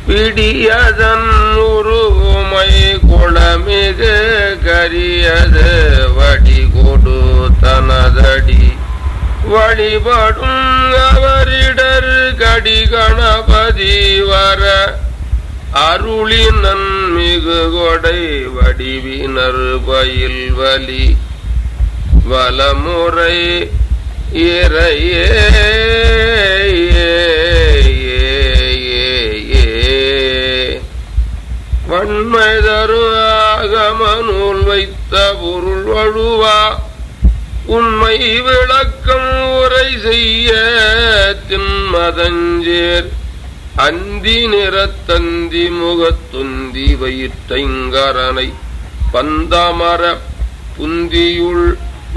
பிடியதன் உருவுமை குளமிகு கரியது வடி கொடு தனதடி வழிபடும் அவரிடர் கடி கணபதி வர அருளினன் மிகு கொடை வடிவினர் பயில் வலி வலமுறை இறையே வன்மை தரு ஆகம நூல் வைத்த பொருள் வழுவா உண்மை விளக்கம் உரை செய்ய தின்மதஞ்சேர் அந்தி நிறத்தந்தி முகத்துந்தி வயிற்றைங்கரனை பந்தமர புந்தியுள்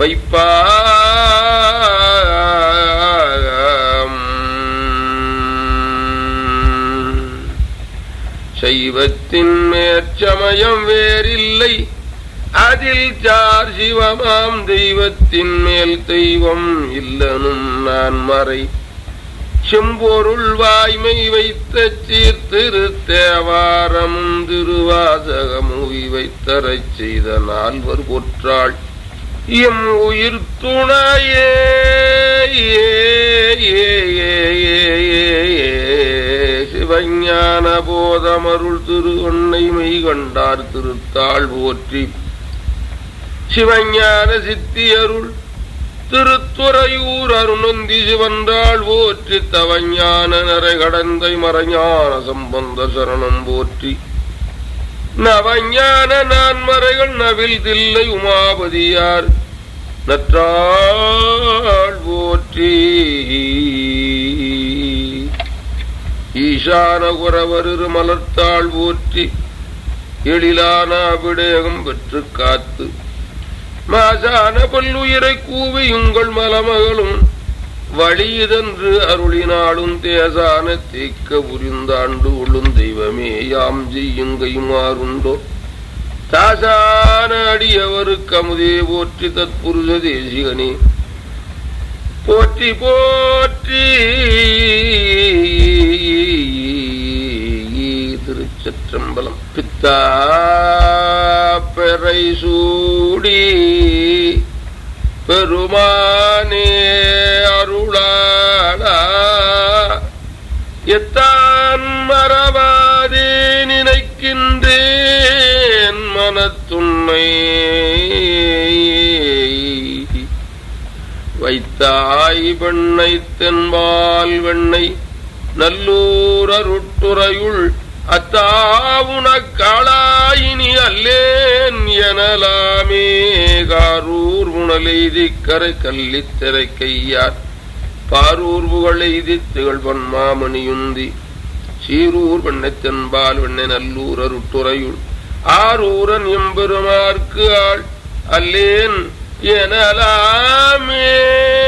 வைப்பாம் சைவத்தின் மேற்சமயம் வேறில்லை அதில் சார் சிவமாம் தெய்வத்தின் மேல் தெய்வம் இல்லனும் நான் மறை செம்பொருள் வாய்மை வைத்த சீர்திருத்தேவாரமும் திருவாசகமுவி வைத்தரச் செய்த நால்வர் பொற்றாள் எம் உயிர் துணையே சிவஞான போதமருள் திரு மை கண்டார் திருத்தாள் போற்றி சிவஞான சித்தியருள் திருத்துறையூர் அருணந்தி சிவன்றாள் போற்றி தவஞான நரை கடந்தை மறைஞான சம்பந்த சரணம் போற்றி நவஞான நான்மறைகள் நவில் தில்லை உமாபதியார் நற்றாள் போற்றி ஈசான குறவரு மலர்த்தாள் போற்றி எழிலான அபிடேகம் பெற்று காத்து மாசான பல்லுயிரை கூவி உங்கள் மலமகளும் வழியதென்று அருளினாலும் தேசான தீக்க புரிந்தாண்டு உள்ளும் தெய்வமே யாம் செய்யுங்கையுமாறுண்டோ தாசான அடியவருக்கு அமுதே போற்றி தத்புருஷ தேசிகனே போற்றி போற்றி திருச்சற்றம்பலம் பித்தா பெறை சூடி பெருமானே அருளாளா எத்தான் மறவாதே நினைக்கின்றேன் மனத்துண்மை வைத்தாய் வெண்ணை தென்பால் வெண்ணை நல்லூர் அருட்டுறையுள் அத்தாவுனக்காளாயினி அல்லேன் எனலாமே காரூர் முனலெய்தி கரை கல்லித்திரை கையார் பாரூர் புகழெய்தி திகழ் பன்மாமணியுந்தி சீரூர் வெண்ணத்தென்பால் வெண்ணை நல்லூர் அருட்டுறையுள் ஆரூரன் எம்பெருமார்க்கு ஆள் அல்லேன் எனலாமே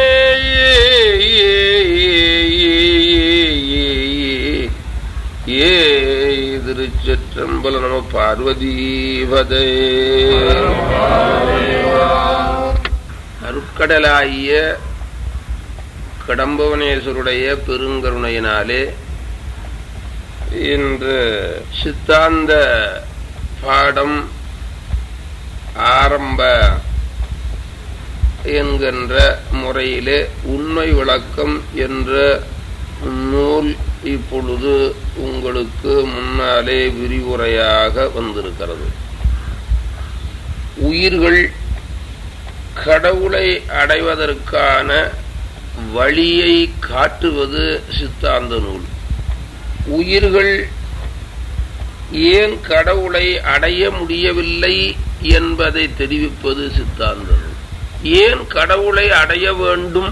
ஏ திருச்சற்றம்பல நம பார்வதீபதே அருட்கடலாகிய கடம்பவனேஸ்வருடைய பெருங்கருணையினாலே இன்று சித்தாந்த பாடம் ஆரம்ப என்கின்ற முறையிலே உண்மை விளக்கம் என்ற நூல் இப்பொழுது உங்களுக்கு முன்னாலே விரிவுரையாக வந்திருக்கிறது உயிர்கள் கடவுளை அடைவதற்கான வழியை காட்டுவது சித்தாந்த நூல் உயிர்கள் ஏன் கடவுளை அடைய முடியவில்லை என்பதை தெரிவிப்பது சித்தாந்த நூல் ஏன் கடவுளை அடைய வேண்டும்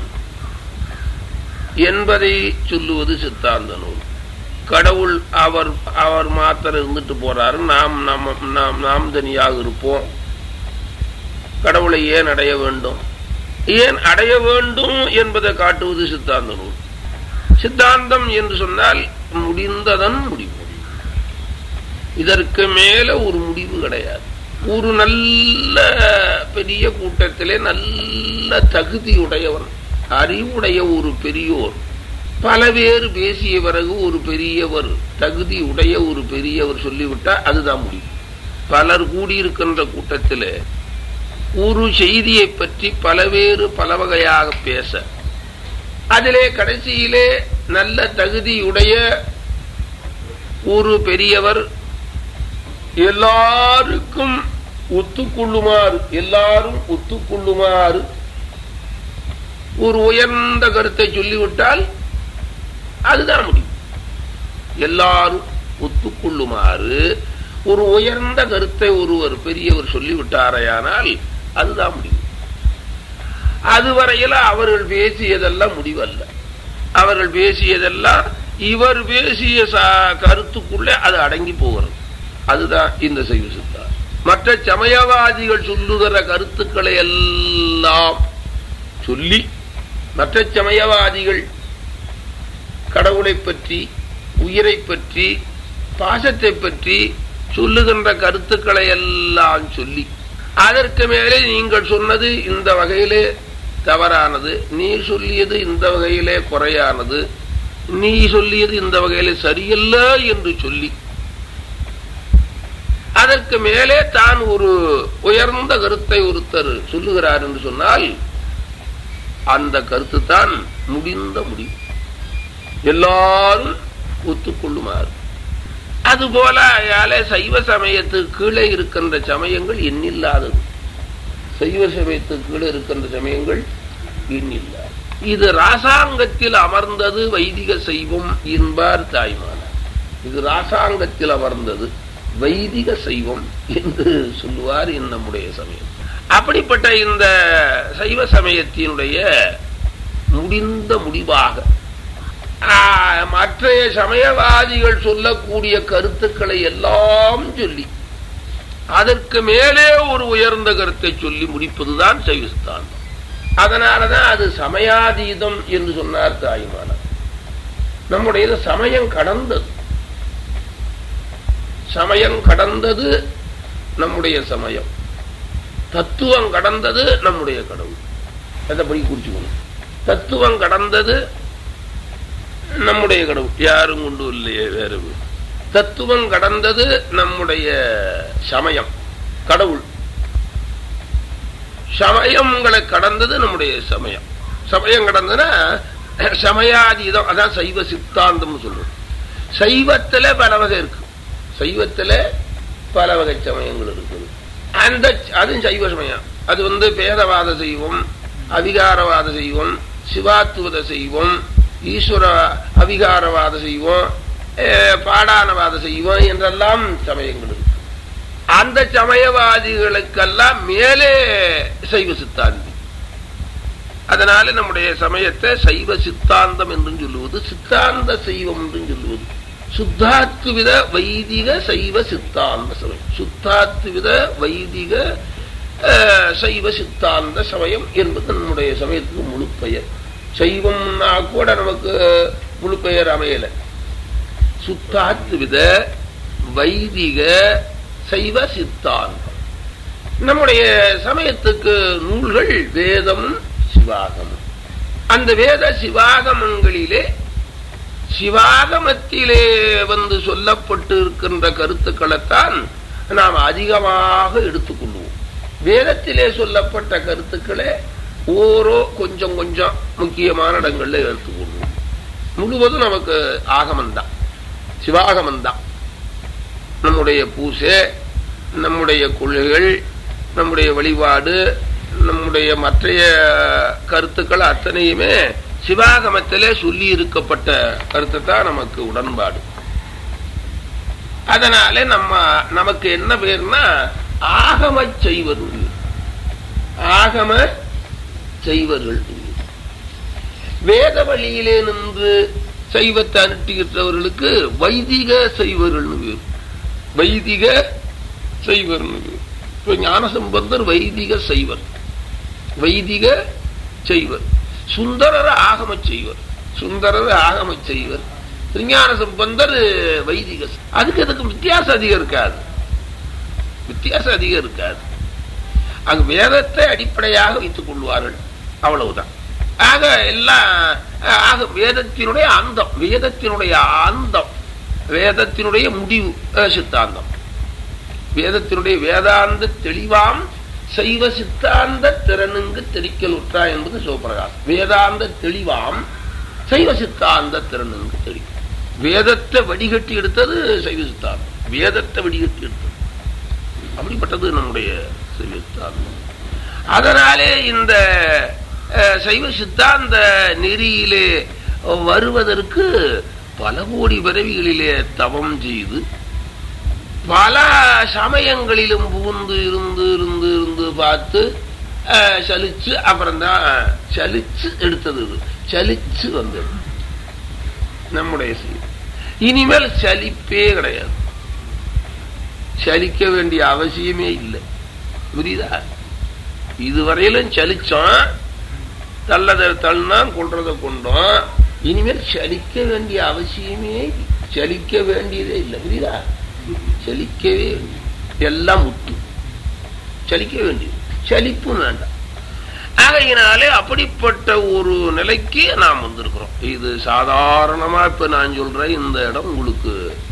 என்பதை சொல்லுவது சித்தாந்த நூல் கடவுள் அவர் அவர் மாத்திரம் இருந்துட்டு போறாரு நாம் நம்ம நாம் நாம் தனியாக இருப்போம் கடவுளை ஏன் அடைய வேண்டும் ஏன் அடைய வேண்டும் என்பதை காட்டுவது சித்தாந்த நூல் சித்தாந்தம் என்று சொன்னால் முடிந்ததன் முடிவு இதற்கு மேல ஒரு முடிவு கிடையாது ஒரு நல்ல பெரிய கூட்டத்திலே நல்ல தகுதியுடையவன் அறிவுடைய ஒரு பெரியோர் பல பேர் பேசிய பிறகு ஒரு பெரியவர் தகுதி உடைய ஒரு பெரியவர் சொல்லிவிட்டா அதுதான் முடியும் பலர் கூடியிருக்கின்ற கூட்டத்தில் ஒரு செய்தியை பற்றி பல பேர் பல வகையாக பேச அதிலே கடைசியிலே நல்ல தகுதியுடைய ஒரு பெரியவர் எல்லாருக்கும் ஒத்துக்கொள்ளுமாறு எல்லாரும் ஒத்துக்கொள்ளுமாறு ஒரு உயர்ந்த கருத்தை சொல்லிவிட்டால் அதுதான் முடியும் எல்லாரும் ஒத்துக்கொள்ளுமாறு ஒரு உயர்ந்த கருத்தை ஒருவர் பெரியவர் சொல்லிவிட்டாரையானால் அதுதான் முடியும் அதுவரையில் அவர்கள் பேசியதெல்லாம் முடிவல்ல அவர்கள் பேசியதெல்லாம் இவர் பேசிய கருத்துக்குள்ளே அது அடங்கி போகிறது அதுதான் இந்த சைவ சித்தார் மற்ற சமயவாதிகள் சொல்லுகிற கருத்துக்களை எல்லாம் சொல்லி மற்ற சமயவாதிகள் கடவுளை பற்றி உயிரை பற்றி பாசத்தை பற்றி சொல்லுகின்ற கருத்துக்களை எல்லாம் சொல்லி அதற்கு மேலே நீங்கள் சொன்னது இந்த வகையிலே தவறானது நீ சொல்லியது இந்த வகையிலே குறையானது நீ சொல்லியது இந்த வகையிலே சரியல்ல என்று சொல்லி அதற்கு மேலே தான் ஒரு உயர்ந்த கருத்தை ஒருத்தர் சொல்லுகிறார் என்று சொன்னால் அந்த கருத்து தான் முடிந்த முடிவு எல்லாரும் ஒத்துக்கொள்ளுமாறு அதுபோல அயாலே சைவ சமயத்துக்கு கீழே இருக்கின்ற சமயங்கள் எண்ணில்லாதது சைவ சமயத்துக்கு கீழே இருக்கின்ற சமயங்கள் எண்ணில்லாது இது ராசாங்கத்தில் அமர்ந்தது வைதிக சைவம் என்பார் தாய்மானார் இது ராசாங்கத்தில் அமர்ந்தது வைதிக சைவம் என்று சொல்லுவார் நம்முடைய சமயம் அப்படிப்பட்ட இந்த சைவ சமயத்தினுடைய முடிந்த முடிவாக மற்றைய சமயவாதிகள் சொல்லக்கூடிய கருத்துக்களை எல்லாம் சொல்லி அதற்கு மேலே ஒரு உயர்ந்த கருத்தை சொல்லி முடிப்பதுதான் சைவஸ்தானம் அதனாலதான் அது சமயாதீதம் என்று சொன்னார் தாய்மானார் நம்முடைய சமயம் கடந்தது சமயம் கடந்தது நம்முடைய சமயம் தத்துவம் கடந்தது நம்முடைய கடவுள் அதப்படி குறிச்சுக்கணும் தத்துவம் கடந்தது நம்முடைய கடவுள் யாரும் கொண்டு இல்லையே வேற தத்துவம் கடந்தது நம்முடைய சமயம் கடவுள் சமயங்களை கடந்தது நம்முடைய சமயம் சமயம் கடந்ததுன்னா சமயாதீதம் அதான் சைவ சித்தாந்தம் சொல்றோம் சைவத்துல பல வகை இருக்கு சைவத்துல பல வகை சமயங்கள் இருக்குது அந்த அதுவும் சைவ சமயம் அது வந்து பேதவாத செய்வோம் அவிகாரவாத செய்வோம் சிவாத்துவத செய்வோம் ஈஸ்வர அவிகாரவாத செய்வோம் பாடானவாத செய்வோம் என்றெல்லாம் சமயங்கள் இருக்கு அந்த சமயவாதிகளுக்கெல்லாம் மேலே சைவ சித்தாந்தி அதனால நம்முடைய சமயத்தை சைவ சித்தாந்தம் என்றும் சொல்லுவது சித்தாந்த சைவம் என்றும் சொல்லுவது சுத்தாத்வித வைதிக சைவ சித்தாந்த சமயம் சுத்தாத்வித வைதிக சைவ சித்தாந்த சமயம் என்பது நம்முடைய சமயத்துக்கு முழு பெயர் சைவம்னா கூட நமக்கு முழு பெயர் அமையல சுத்தாத்வித வைதிக சைவ சித்தாந்தம் நம்முடைய சமயத்துக்கு நூல்கள் வேதம் சிவாகமம் அந்த வேத சிவாகமங்களிலே சிவாகமத்திலே வந்து சொல்லப்பட்டு இருக்கின்ற கருத்துக்களைத்தான் நாம் அதிகமாக எடுத்துக்கொள்வோம் வேதத்திலே சொல்லப்பட்ட கருத்துக்களை ஓரோ கொஞ்சம் கொஞ்சம் முக்கியமான இடங்கள்ல எடுத்துக்கொள்வோம் முழுவதும் நமக்கு ஆகமந்தான் சிவாகமந்தான் நம்முடைய பூசை நம்முடைய கொள்கைகள் நம்முடைய வழிபாடு நம்முடைய மற்றைய கருத்துக்கள் அத்தனையுமே சிவாகமத்திலே சொல்லி இருக்கப்பட்ட கருத்தை தான் நமக்கு உடன்பாடு அதனால நம்ம நமக்கு என்ன பேர்னா ஆகம செய்வர்கள் ஆகம செய்வர்கள் வேத வழியிலே நின்று சைவத்தை அனுட்டுகின்றவர்களுக்கு வைதிக செய்வர்கள் பேர் வைதிக செய்வர்கள் பேர் இப்ப ஞானசம்பந்தர் வைதிக செய்வர் வைதிக செய்வர் சுந்தரர் ஆகம செய்வர் சுந்தரர் ஆகம செய்வர் திருஞான சம்பந்தர் வைதிக அதுக்கு அதுக்கு வித்தியாசம் அதிகம் இருக்காது வித்தியாசம் அதிகம் இருக்காது அங்கு வேதத்தை அடிப்படையாக வைத்துக் கொள்வார்கள் அவ்வளவுதான் ஆக எல்லாம் ஆக வேதத்தினுடைய அந்தம் வேதத்தினுடைய அந்தம் வேதத்தினுடைய முடிவு அஹ், சித்தாந்தம் வேதத்தினுடைய வேதாந்த தெளிவாம் சைவ சித்தாந்த திறனுங்கு தெளிக்கல் உற்றா என்பது சிவபிரகாசம் வேதாந்த தெளிவாம் சைவ சித்தாந்த திறனுங்கு தெளி வேதத்தை வடிகட்டி எடுத்தது சைவ சித்தாந்தம் வேதத்தை வடிகட்டி எடுத்தது அப்படிப்பட்டது நம்முடைய சைவ சித்தாந்தம் அதனாலே இந்த அஹ், சைவ சித்தாந்த நெறியிலே வருவதற்கு பல கோடி பிறவிகளிலே தவம் செய்து பல சமயங்களிலும் புகுந்து இருந்து இருந்து இருந்து பார்த்து அஹ், சலிச்சு அப்புறம்தான் சலிச்சு எடுத்தது இது சலிச்சு வந்தது நம்முடைய செய்தி இனிமேல் சலிப்பே கிடையாது சலிக்க வேண்டிய அவசியமே இல்லை புரியுதா இதுவரையிலும் சலிச்சோம் தள்ளதை தள்ளினான் கொன்றதை கொண்டோம் இனிமேல் சலிக்க வேண்டிய அவசியமே இல்லை. சலிக்க வேண்டியதே இல்லை புரியுதா சலிக்கவே இல்லை. எல்லாம் முத்து சலிக்க வேண்டியது சலிப்பும் வேண்டாம் ஆகையினாலே அப்படிப்பட்ட ஒரு நிலைக்கு நாம் வந்திருக்கிறோம் இது சாதாரணமா இப்ப நான் சொல்றேன் இந்த இடம் உங்களுக்கு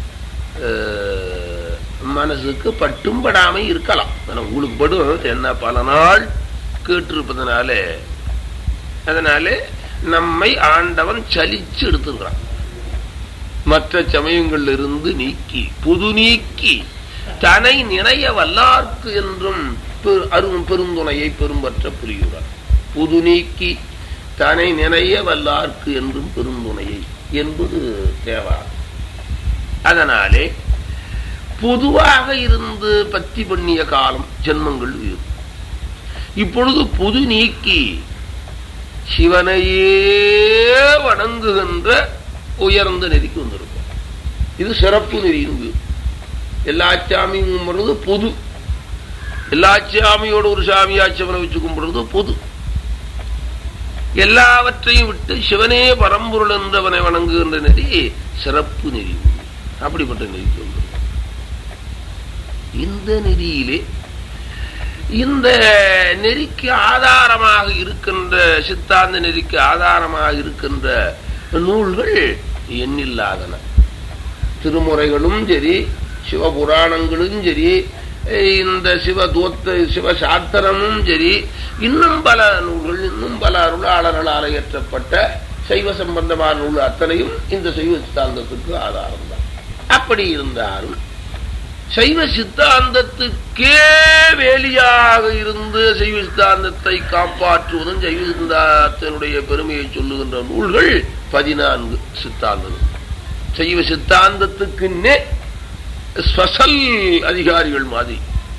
அஹ், மனசுக்கு பட்டும் படாம இருக்கலாம் ஆனா உங்களுக்கு படும் என்ன பல நாள் கேட்டிருப்பதனால அதனாலே நம்மை ஆண்டவன் சலிச்சு எடுத்துக்கிறான் மற்ற சமயங்கள்ல இருந்து நீக்கி புது நீக்கி தனை நினைய வல்லார்க்கு என்றும் பெரு- அரும் பெருந்துணையை பெரும்பற்ற புரிகிறார் புது நீக்கி தனை நினைய வல்லார்க்கு என்றும் பெருந்துணையை என்பது தேவா அதனாலே பொதுவாக இருந்து பத்தி பண்ணிய காலம் ஜென்மங்கள் வேறு இப்பொழுது புது நீக்கி சிவனையே வணங்குகின்ற உயர்ந்த நெறிக்கு வந்திருக்கும் இது சிறப்பு நெறின்னு எல்லா சாமியும் கும்பிடுறது பொது எல்லா சாமியோட ஒரு சாமியா சிவனை வச்சு கும்பிடுறது பொது எல்லாவற்றையும் விட்டு சிவனே பரம்பொருள் என்றவனை வணங்குகின்ற நெறி சிறப்பு நெறி அப்படிப்பட்ட நெறிக்கு வந்திருக்கும் இந்த நெறியிலே இந்த நெறிக்கு ஆதாரமாக இருக்கின்ற சித்தாந்த நெறிக்கு ஆதாரமாக இருக்கின்ற நூல்கள் எண்ணில்லாதன திருமுறைகளும் சரி சிவபுராணங்களும் சரி இந்த சிவ தூத்த சிவ சாத்திரமும் சரி இன்னும் பல நூல்கள் இன்னும் பல அருளாளர்களால் இயற்றப்பட்ட சைவ சம்பந்தமான நூல் அத்தனையும் இந்த சைவ சித்தாந்தத்துக்கு ஆதாரம் தான் அப்படி இருந்தாலும் சைவ சித்தாந்தத்துக்கே வேலியாக இருந்து சைவ சித்தாந்தத்தை காப்பாற்றுவதும் சைவ சித்தாந்தத்தினுடைய பெருமையை சொல்லுகின்ற நூல்கள் பதினான்கு சித்தாந்தம் சைவ சித்தாந்தத்துக்குன்னே ஸ்பெஷல் அதிகாரிகள் மாதிரி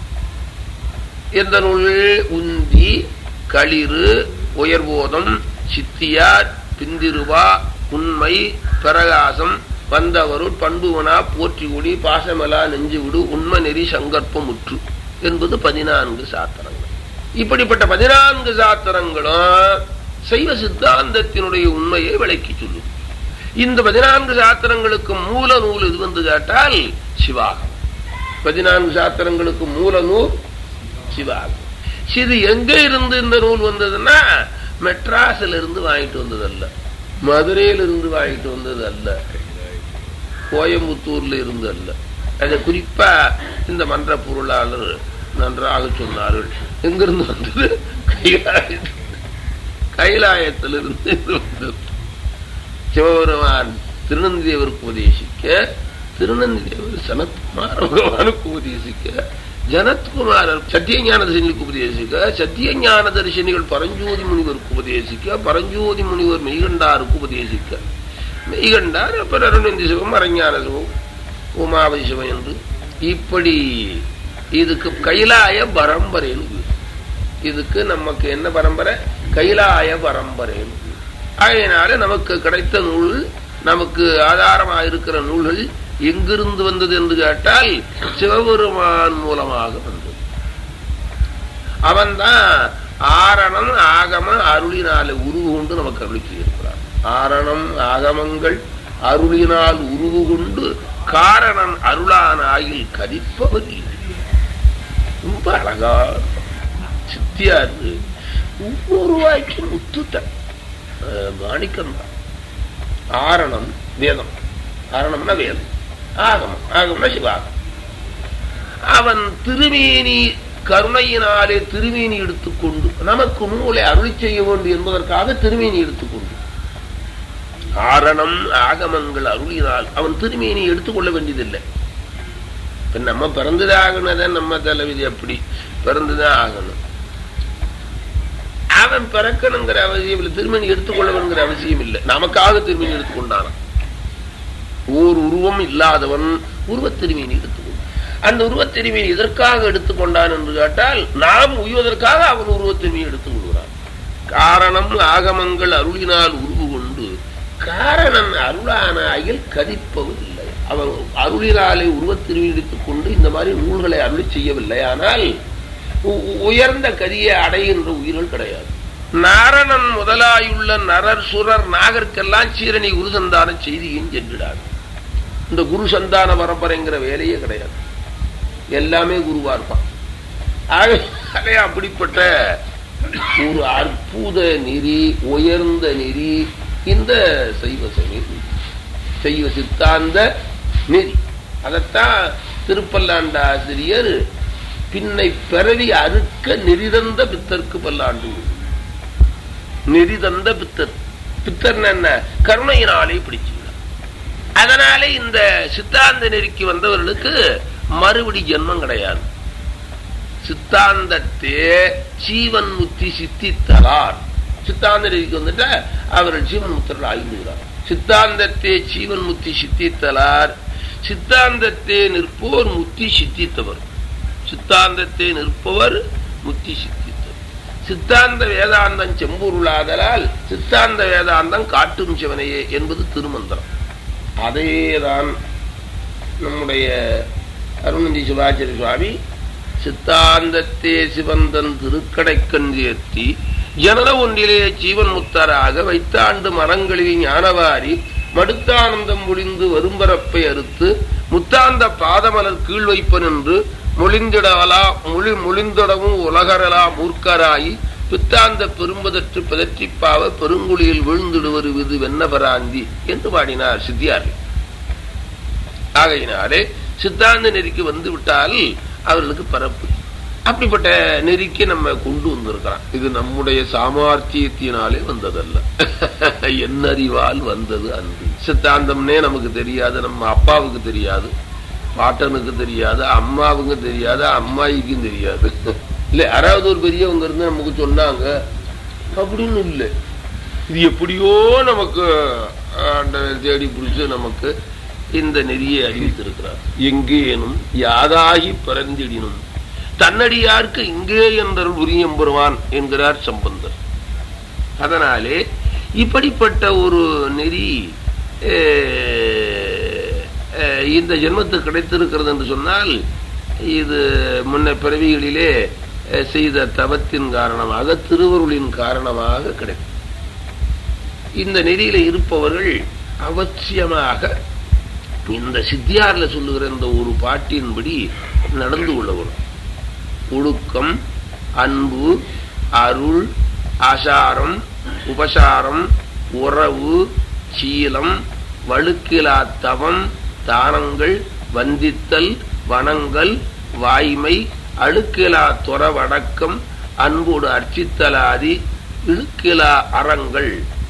எந்த நூல்கள் உந்தி களிறு உயர்போதம் சித்தியார் பிந்திருவா உண்மை பிரகாசம் வந்தவருள் பண்புவனா போற்றி ஒளி பாசமலா நெஞ்சு விடு உண்மை நெறி சங்கற்பம் முற்று என்பது பதினான்கு சாத்திரங்கள் இப்படிப்பட்ட பதினான்கு சாத்திரங்களும் சைவ சித்தாந்தத்தினுடைய உண்மையை விளக்கி சொல்லும் இந்த பதினான்கு சாத்திரங்களுக்கு மூல நூல் இது வந்து கேட்டால் சிவாகம் பதினான்கு சாத்திரங்களுக்கு மூல நூல் சிவாகம் இது எங்க இருந்து இந்த நூல் வந்ததுன்னா மெட்ராஸ்ல இருந்து வாங்கிட்டு வந்தது அல்ல மதுரையில இருந்து வாங்கிட்டு வந்தது அல்ல கோயம்புத்தூர்ல இருந்து அல்ல அதை குறிப்பா இந்த மன்ற பொருளாளர் நன்றாக சொன்னார்கள் எங்கிருந்து வந்தது கைலாயத்தில் கைலாயத்திலிருந்து இது வந்தது சிவபெருமான் திருநந்திதேவருக்கு உபதேசிக்க திருநந்திதேவர் சனத்குமார பகவானுக்கு உபதேசிக்க ஜனத்குமாரர் சத்தியஞான தரிசனிக்கு உபதேசிக்க சத்தியஞான தரிசனிகள் பரஞ்சோதி முனிவருக்கு உபதேசிக்க பரஞ்சோதி முனிவர் மெய்கண்டாருக்கு உபதேசிக்க மெய்கண்டார் அப்புறம் அருணந்தி சிவம் அரஞான சிவம் உமாவதி சிவம் என்று இப்படி இதுக்கு கைலாய பரம்பரைன்னு பேரு. இதுக்கு நமக்கு என்ன பரம்பரை கைலாய பரம்பரைன்னு பேரு. ஆகையினால நமக்கு கிடைத்த நூல் நமக்கு ஆதாரமாக இருக்கிற நூல்கள் எங்கிருந்து வந்தது என்று கேட்டால் சிவபெருமான் மூலமாக வந்தது அவன்தான் ஆரணம் ஆகம அருளினால உருவு கொண்டு நமக்கு அருளிக்கு இருக்கிறார் ஆரணம் ஆகமங்கள் அருளினால் உருவு கொண்டு காரணன் அருளான ஆயில் கதிப்பவர் இல்லை. ரொம்ப அழகா சித்தியாரு ஒவ்வொரு வாய்க்கும் முத்துத்தான் மாணிக்கம் தான் ஆரணம் வேதம் ஆரணம்னா வேதம் ஆகமம் ஆகம்னா சிவாகம் அவன் திருமேனி கருணையினாலே திருமேனி எடுத்துக்கொண்டு நமக்கு நூலை அருளி செய்ய வேண்டும் என்பதற்காக திருமேனி எடுத்துக்கொண்டு ஆரணம் ஆகமங்கள் அருளினால் அவன் திருமேனி எடுத்துக்கொள்ள வேண்டியதில்லை இப்ப நம்ம பிறந்துதான் ஆகணும் நம்ம தலைவிதி அப்படி பிறந்துதான் ஆகணும் அவன் பிறக்கணுங்கிற அவசியம் இல்லை திருமணி எடுத்துக்கொள்ளவனுங்கிற அவசியம் இல்லை நமக்காக திருமணி எடுத்துக்கொண்டான் ஓர் உருவம் இல்லாதவன் உருவத் திருமீன் எடுத்துக்கொண்டான் அந்த உருவத் திருமீன் எதற்காக எடுத்துக்கொண்டான் என்று கேட்டால் நாம் உய்வதற்காக அவன் உருவத் திருமீன் எடுத்துக் கொள்கிறான் காரணம் ஆகமங்கள் அருளினால் உருவு கொண்டு காரணன் அருளான அயில் கதிப்பவதில்லை அவன் அருளினாலே உருவத் திருமீன் எடுத்துக் கொண்டு இந்த மாதிரி நூல்களை அருளி செய்யவில்லை ஆனால் உயர்ந்த கதியை அடைகின்ற உயிர்கள் கிடையாது நாரணன் முதலாயுள்ள நரர் சுரர் நாகர்க்கெல்லாம் சீரணி குரு சந்தான செய்தியும் சென்றிடாது இந்த குரு சந்தான பரம்பரைங்கிற வேலையே கிடையாது எல்லாமே குருவா இருப்பான் ஆகவே அப்படிப்பட்ட ஒரு அற்புத நெறி உயர்ந்த நெறி இந்த சைவ சமயம் சைவ சித்தாந்த நெறி அதைத்தான் திருப்பல்லாண்ட ஆசிரியர் பின்னை பிறவி அறுக்க நெறிதந்த பித்தருக்கு பல்லாண்டு நெறிதந்த பித்தர் பித்தர் என்ன கருணையினாலே பிடிச்சுங்க அதனாலே இந்த சித்தாந்த நெறிக்கு வந்தவர்களுக்கு மறுபடி ஜென்மம் கிடையாது சித்தாந்தத்தே ஜீவன் முத்தி சித்தித்தலார் சித்தாந்த நெறிக்கு வந்துட்டா அவர்கள் ஜீவன் முத்தர்கள் ஆய்ந்துகிறார் சித்தாந்தத்தே ஜீவன் முத்தி சித்தித்தலார் சித்தாந்தத்தே நிற்போர் முத்தி சித்தித்தவர் சித்தாந்தத்தை நிற்பவர் முத்தி சித்தித்தவர் சித்தாந்த வேதாந்தம் செம்பொருளாதலால் சித்தாந்த வேதாந்தம் காட்டும் சிவனையே என்பது திருமந்திரம் அதேதான் நம்முடைய அருணந்தி சிவாச்சாரிய சுவாமி சித்தாந்தத்தே சிவந்தன் திருக்கடைக்கண் சேர்த்தி ஜனன ஒன்றிலே ஜீவன் முத்தராக வைத்தாண்டு மரங்களில் ஞானவாரி மடுத்தானந்தம் முடிந்து வரும்பரப்பை அறுத்து முத்தாந்த பாதமலர் கீழ் வைப்பன் என்று மொழிந்திடவலா மொழி மொழிந்திடவும் உலகரலா மூர்க்கராயி பித்தாந்த பெரும்பதற்று பிதற்றிப்பாவ பெருங்குழியில் விழுந்திடுவது விது வெண்ணபராந்தி என்று பாடினார் சித்தியார் ஆகையினாலே சித்தாந்த நெறிக்கு வந்து விட்டால் அவர்களுக்கு பரப்பு அப்படிப்பட்ட நெறிக்கு நம்ம கொண்டு வந்திருக்கிறோம் இது நம்முடைய சாமர்த்தியத்தினாலே வந்ததல்ல என்னறிவால் வந்தது அன்பு சித்தாந்தம்னே நமக்கு தெரியாது நம்ம அப்பாவுக்கு தெரியாது பாட்டனுக்கு தெரியாது அம்மாவுக்கு தெரியாது அம்மாயிக்கும் தெரியாது இல்ல யாராவது ஒரு பெரியவங்க இருந்து நமக்கு சொன்னாங்க அப்படின்னு இல்லை இது எப்படியோ நமக்கு தேடி பிடிச்சு நமக்கு இந்த நெறியை அறிவித்திருக்கிறார் எங்கேனும் யாதாகி பிறந்திடினும் தன்னடியாருக்கு இங்கே என்றல் உரியம் பெறுவான் என்கிறார் சம்பந்தர் அதனாலே இப்படிப்பட்ட ஒரு நெறி இந்த ஜென்மத்துக்கு கிடைத்திருக்கிறது என்று சொன்னால் இது முன்ன பிறவிகளிலே செய்த தவத்தின் காரணமாக திருவருளின் காரணமாக கிடைக்கும் இந்த நெறியில இருப்பவர்கள் அவசியமாக இந்த சித்தியார்ல சொல்லுகிற இந்த ஒரு பாட்டின்படி நடந்து கொள்ளவரும் ஒழுக்கம் அன்பு அருள் ஆசாரம் உபசாரம் உறவு சீலம் வழுக்கிலா தவம் தானங்கள் வந்தித்தல் வனங்கள் வாய்மை அழுக்கிலா துறவடக்கம் அன்போடு அர்ச்சித்தலாதி இழுக்கிலா அறங்கள்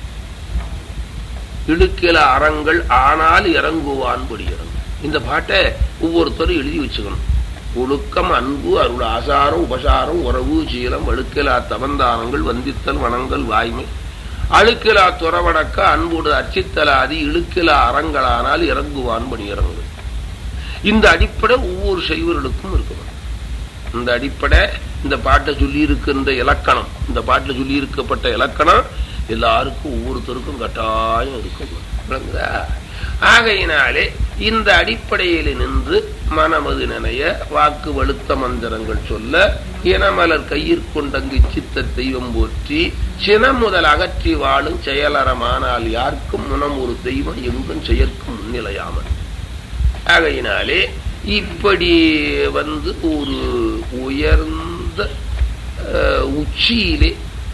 இழுக்கில அறங்கள் ஆனால் இறங்குவான் படிக்கிறோம் இந்த பாட்டை ஒவ்வொருத்தரும் எழுதி வச்சுக்கணும் ஒழுக்கம் அன்பு அருள் ஆசாரம் உபசாரம் உறவு சீலம் அழுக்கிலா தவந்தானங்கள் வந்தித்தல் வனங்கள் வாய்மை அழுக்கிலா துறவடக்க அன்போடு அர்ச்சித்தலாதி இழுக்கிலா அறங்களானால் இறங்குவான் பணியிறங்கு இந்த அடிப்படை ஒவ்வொரு செய்வர்களுக்கும் இருக்கணும் இந்த அடிப்படை இந்த பாட்டை சொல்லி இருக்கின்ற இலக்கணம் இந்த பாட்டில் சொல்லி இருக்கப்பட்ட இலக்கணம் எல்லாருக்கும் ஒவ்வொருத்தருக்கும் கட்டாயம் இருக்கும் விளங்குதா ஆகையினாலே இந்த அடிப்படையில் நின்று மனமது நினைய வாக்கு வலுத்த மந்திரங்கள் சொல்ல இனமலர் கையிற்கொண்டங்கு சித்த தெய்வம் போற்றி சினம் முதல் அகற்றி வாழும் செயலறமானால் யாருக்கும் முனம் ஒரு தெய்வம் எங்கும் செயற்கும் முன்னிலையாமல் ஆகையினாலே இப்படி வந்து ஒரு உயர்ந்த உச்சியிலே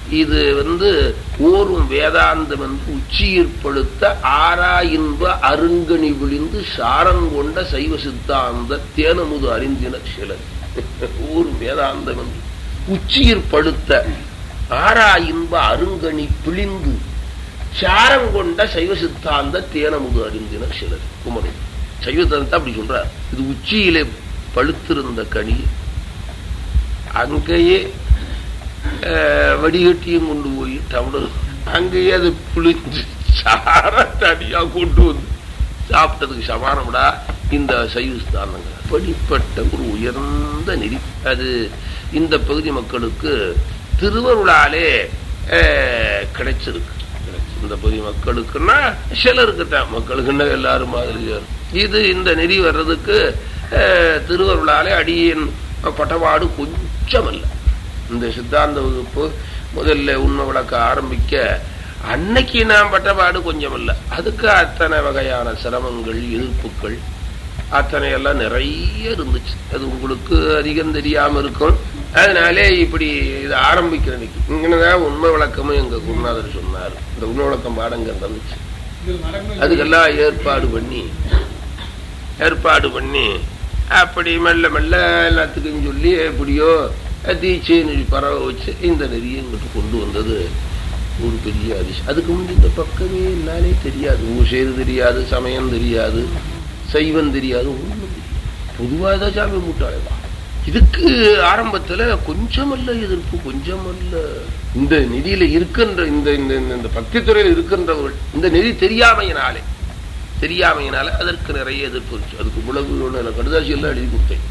இது வந்து ஓரும் வேதாந்தம் என்று உச்சியிற்படுத்த ஆறா இன்ப அருங்கனி விழிந்து சாரங்கொண்ட சைவ சித்தாந்த தேனமுது அறிந்தினர் சிலர் ஓரும் வேதாந்தம் என்று உச்சியிற்படுத்த ஆறா இன்ப அருங்கனி பிழிந்து சாரங்கொண்ட சைவ சித்தாந்த தேனமுது அறிந்தினர் சிலர் குமரன் சைவ சித்தாந்தத்தை அப்படி சொல்றார் இது உச்சியிலே பழுத்திருந்த கனி அங்கேயே அஹ், வடிகட்டியும் கொண்டு போய் டவுனர் அங்கேயே அது புளிஞ்சு சார தனியா கொண்டு வந்து சாப்பிட்டதுக்கு சமானம்டா இந்த சைவ ஸ்தானங்கள் அப்படிப்பட்ட ஒரு உயர்ந்த நெறி அது இந்த பகுதி மக்களுக்கு திருவருளாலே அஹ், கிடைச்சிருக்கு இந்த பகுதி மக்களுக்குன்னா சிலருக்கு தான் மக்களுக்குன்னா எல்லாரும் மாதிரி இது இந்த நெறி வர்றதுக்கு அஹ், திருவருளாலே அடியேன் பட்டபாடு கொஞ்சம் அல்ல இந்த சித்தாந்த வகுப்பு முதல்ல உண்மை விளக்க ஆரம்பிக்க அன்னைக்கு நான் பட்டபாடு கொஞ்சம் இல்ல அதுக்கு அத்தனை வகையான சிரமங்கள் எதிர்ப்புகள் அத்தனை எல்லாம் நிறைய இருந்துச்சு அது உங்களுக்கு அதிகம் தெரியாம இருக்கும் அதனாலே இப்படி இது ஆரம்பிக்கிற இன்னைக்கு இங்கதான் உண்மை விளக்கமும் எங்க குருநாதர் சொன்னார் இந்த உண்மை விளக்கம் பாடங்க இருந்துச்சு அதுக்கெல்லாம் ஏற்பாடு பண்ணி ஏற்பாடு பண்ணி அப்படி மெல்ல மெல்ல எல்லாத்துக்கும் சொல்லி எப்படியோ தீச்சு பறவை வச்சு இந்த நெறியை இங்கிட்டு கொண்டு வந்தது ஒரு பெரிய அதிசயம் அதுக்கு முந்தி இந்த பக்கமே என்னாலே தெரியாது ஊசேரு தெரியாது சமயம் தெரியாது சைவம் தெரியாது ஒண்ணும் தெரியாது பொதுவாக தான் சாமி மூட்டாளேவா இதுக்கு ஆரம்பத்துல கொஞ்சமல்ல எதிர்ப்பு கொஞ்சமல்ல இந்த நிதியில இருக்கின்ற இந்த இந்த இந்த- இந்த பக்தி துறையில் இருக்கின்றவர்கள் இந்த நிதி தெரியாமையினாலே தெரியாமையினால அதற்கு நிறைய எதிர்ப்பு இருந்துச்சு அதுக்கு இவ்வளவு ஒண்ணு கடுதாசி எல்லாம் எழுதி கொடுத்தேன்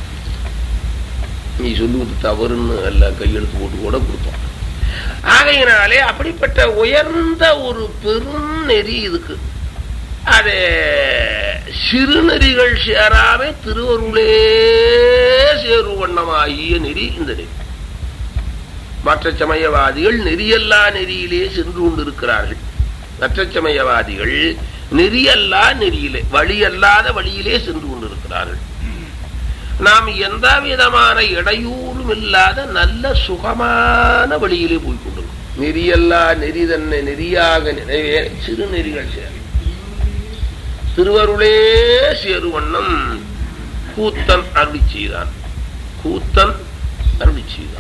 நீ சொல்லுவது தவறுன்னு எல்லாம் கையெழுத்து போட்டு கூட கொடுத்தோம் ஆகையினாலே அப்படிப்பட்ட உயர்ந்த ஒரு பெரும் நெறி இதுக்கு அது சிறுநெறிகள் சேராமே திருவருளே சேரு வண்ணமாகிய நெறி இந்த நெறி மற்ற சமயவாதிகள் நெறியல்லா நெறியிலே சென்று கொண்டிருக்கிறார்கள் மற்ற சமயவாதிகள் நெறியல்லா நெறியிலே வழியல்லாத வழியிலே சென்று கொண்டிருக்கிறார்கள் நாம் எந்த விதமான இடையூறும் இல்லாத நல்ல சுகமான வழியிலே போய் கொண்டிருக்கோம் நெறியல்லா நெறி தன்னை நெறியாக நிறைவே சிறு நெறிகள் சேரும் திருவருளே சேருவண்ணம் கூத்தன் அருளி செய்தான் கூத்தன் அருளி செய்தான்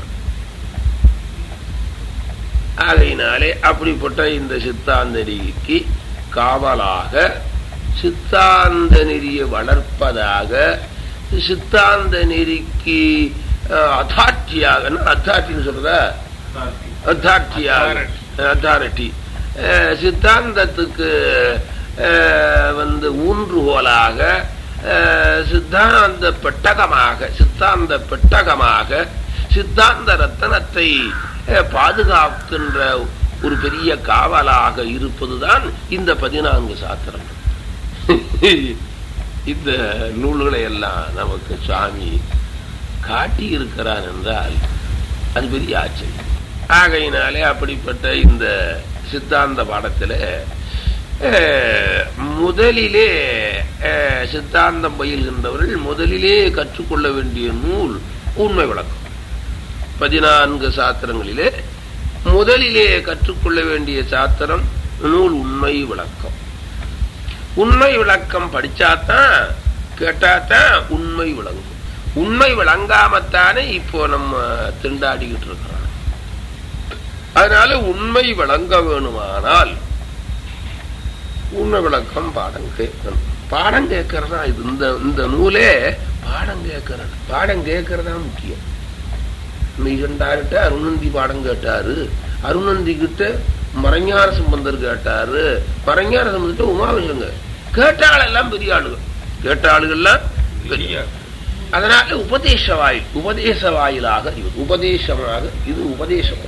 ஆகையினாலே அப்படிப்பட்ட இந்த சித்தாந்த நெறிக்கு காவலாக சித்தாந்த நெறியை வளர்ப்பதாக சித்தாந்த நெறிக்கு அத்தாட்சியாக அத்தாட்சின்னு சொல்றத அத்தாட்சியாக அத்தாரிட்டி சித்தாந்தத்துக்கு அஹ், வந்து ஊன்றுகோலாக அஹ், சித்தாந்த பெட்டகமாக சித்தாந்த பெட்டகமாக சித்தாந்த ரத்தனத்தை அஹ், பாதுகாக்கின்ற ஒரு பெரிய காவலாக இருப்பதுதான் இந்த பதினான்கு சாத்திரம் இந்த நூல்களை எல்லாம் நமக்கு சுவாமி காட்டி இருக்கிறான் என்றால் அது பெரிய ஆச்சரியம் ஆகையினாலே அப்படிப்பட்ட இந்த சித்தாந்த பாடத்தில் முதலிலே அஹ், சித்தாந்தம் பயில்கின்றவர்கள் முதலிலே கற்றுக்கொள்ள வேண்டிய நூல் உண்மை விளக்கம் பதினான்கு சாத்திரங்களிலே முதலிலே கற்றுக்கொள்ள வேண்டிய சாத்திரம் நூல் உண்மை விளக்கம் உண்மை விளக்கம் படிச்சாதான் கேட்டாதான் உண்மை விளங்கும் உண்மை விளங்காமத்தானே இப்போ நம்ம திண்டாடிக்கிட்டு இருக்கிறோம் அதனால உண்மை விளங்க வேணுமானால் உண்மை விளக்கம் பாடம் கேட்கணும் பாடம் கேட்கறதா இது இந்த இந்த நூலே பாடம் கேட்கறது பாடம் கேட்கறதா முக்கியம் மெய்கண்டார்கிட்ட அருணந்தி பாடம் கேட்டாரு அருணந்தி கிட்ட மறைஞான சம்பந்தர் கேட்டாரு மறைஞான சம்பந்தர்கிட்ட உமாவில்லைங்க கேட்ட ஆளெல்லாம் பெரிய ஆளுங்க கேட்ட ஆளுகள்லாம் பெரிய ஆளு. அதனால உபதேச வாயில் உபதேச வாயிலாக இது உபதேசமாக இது உபதேசம்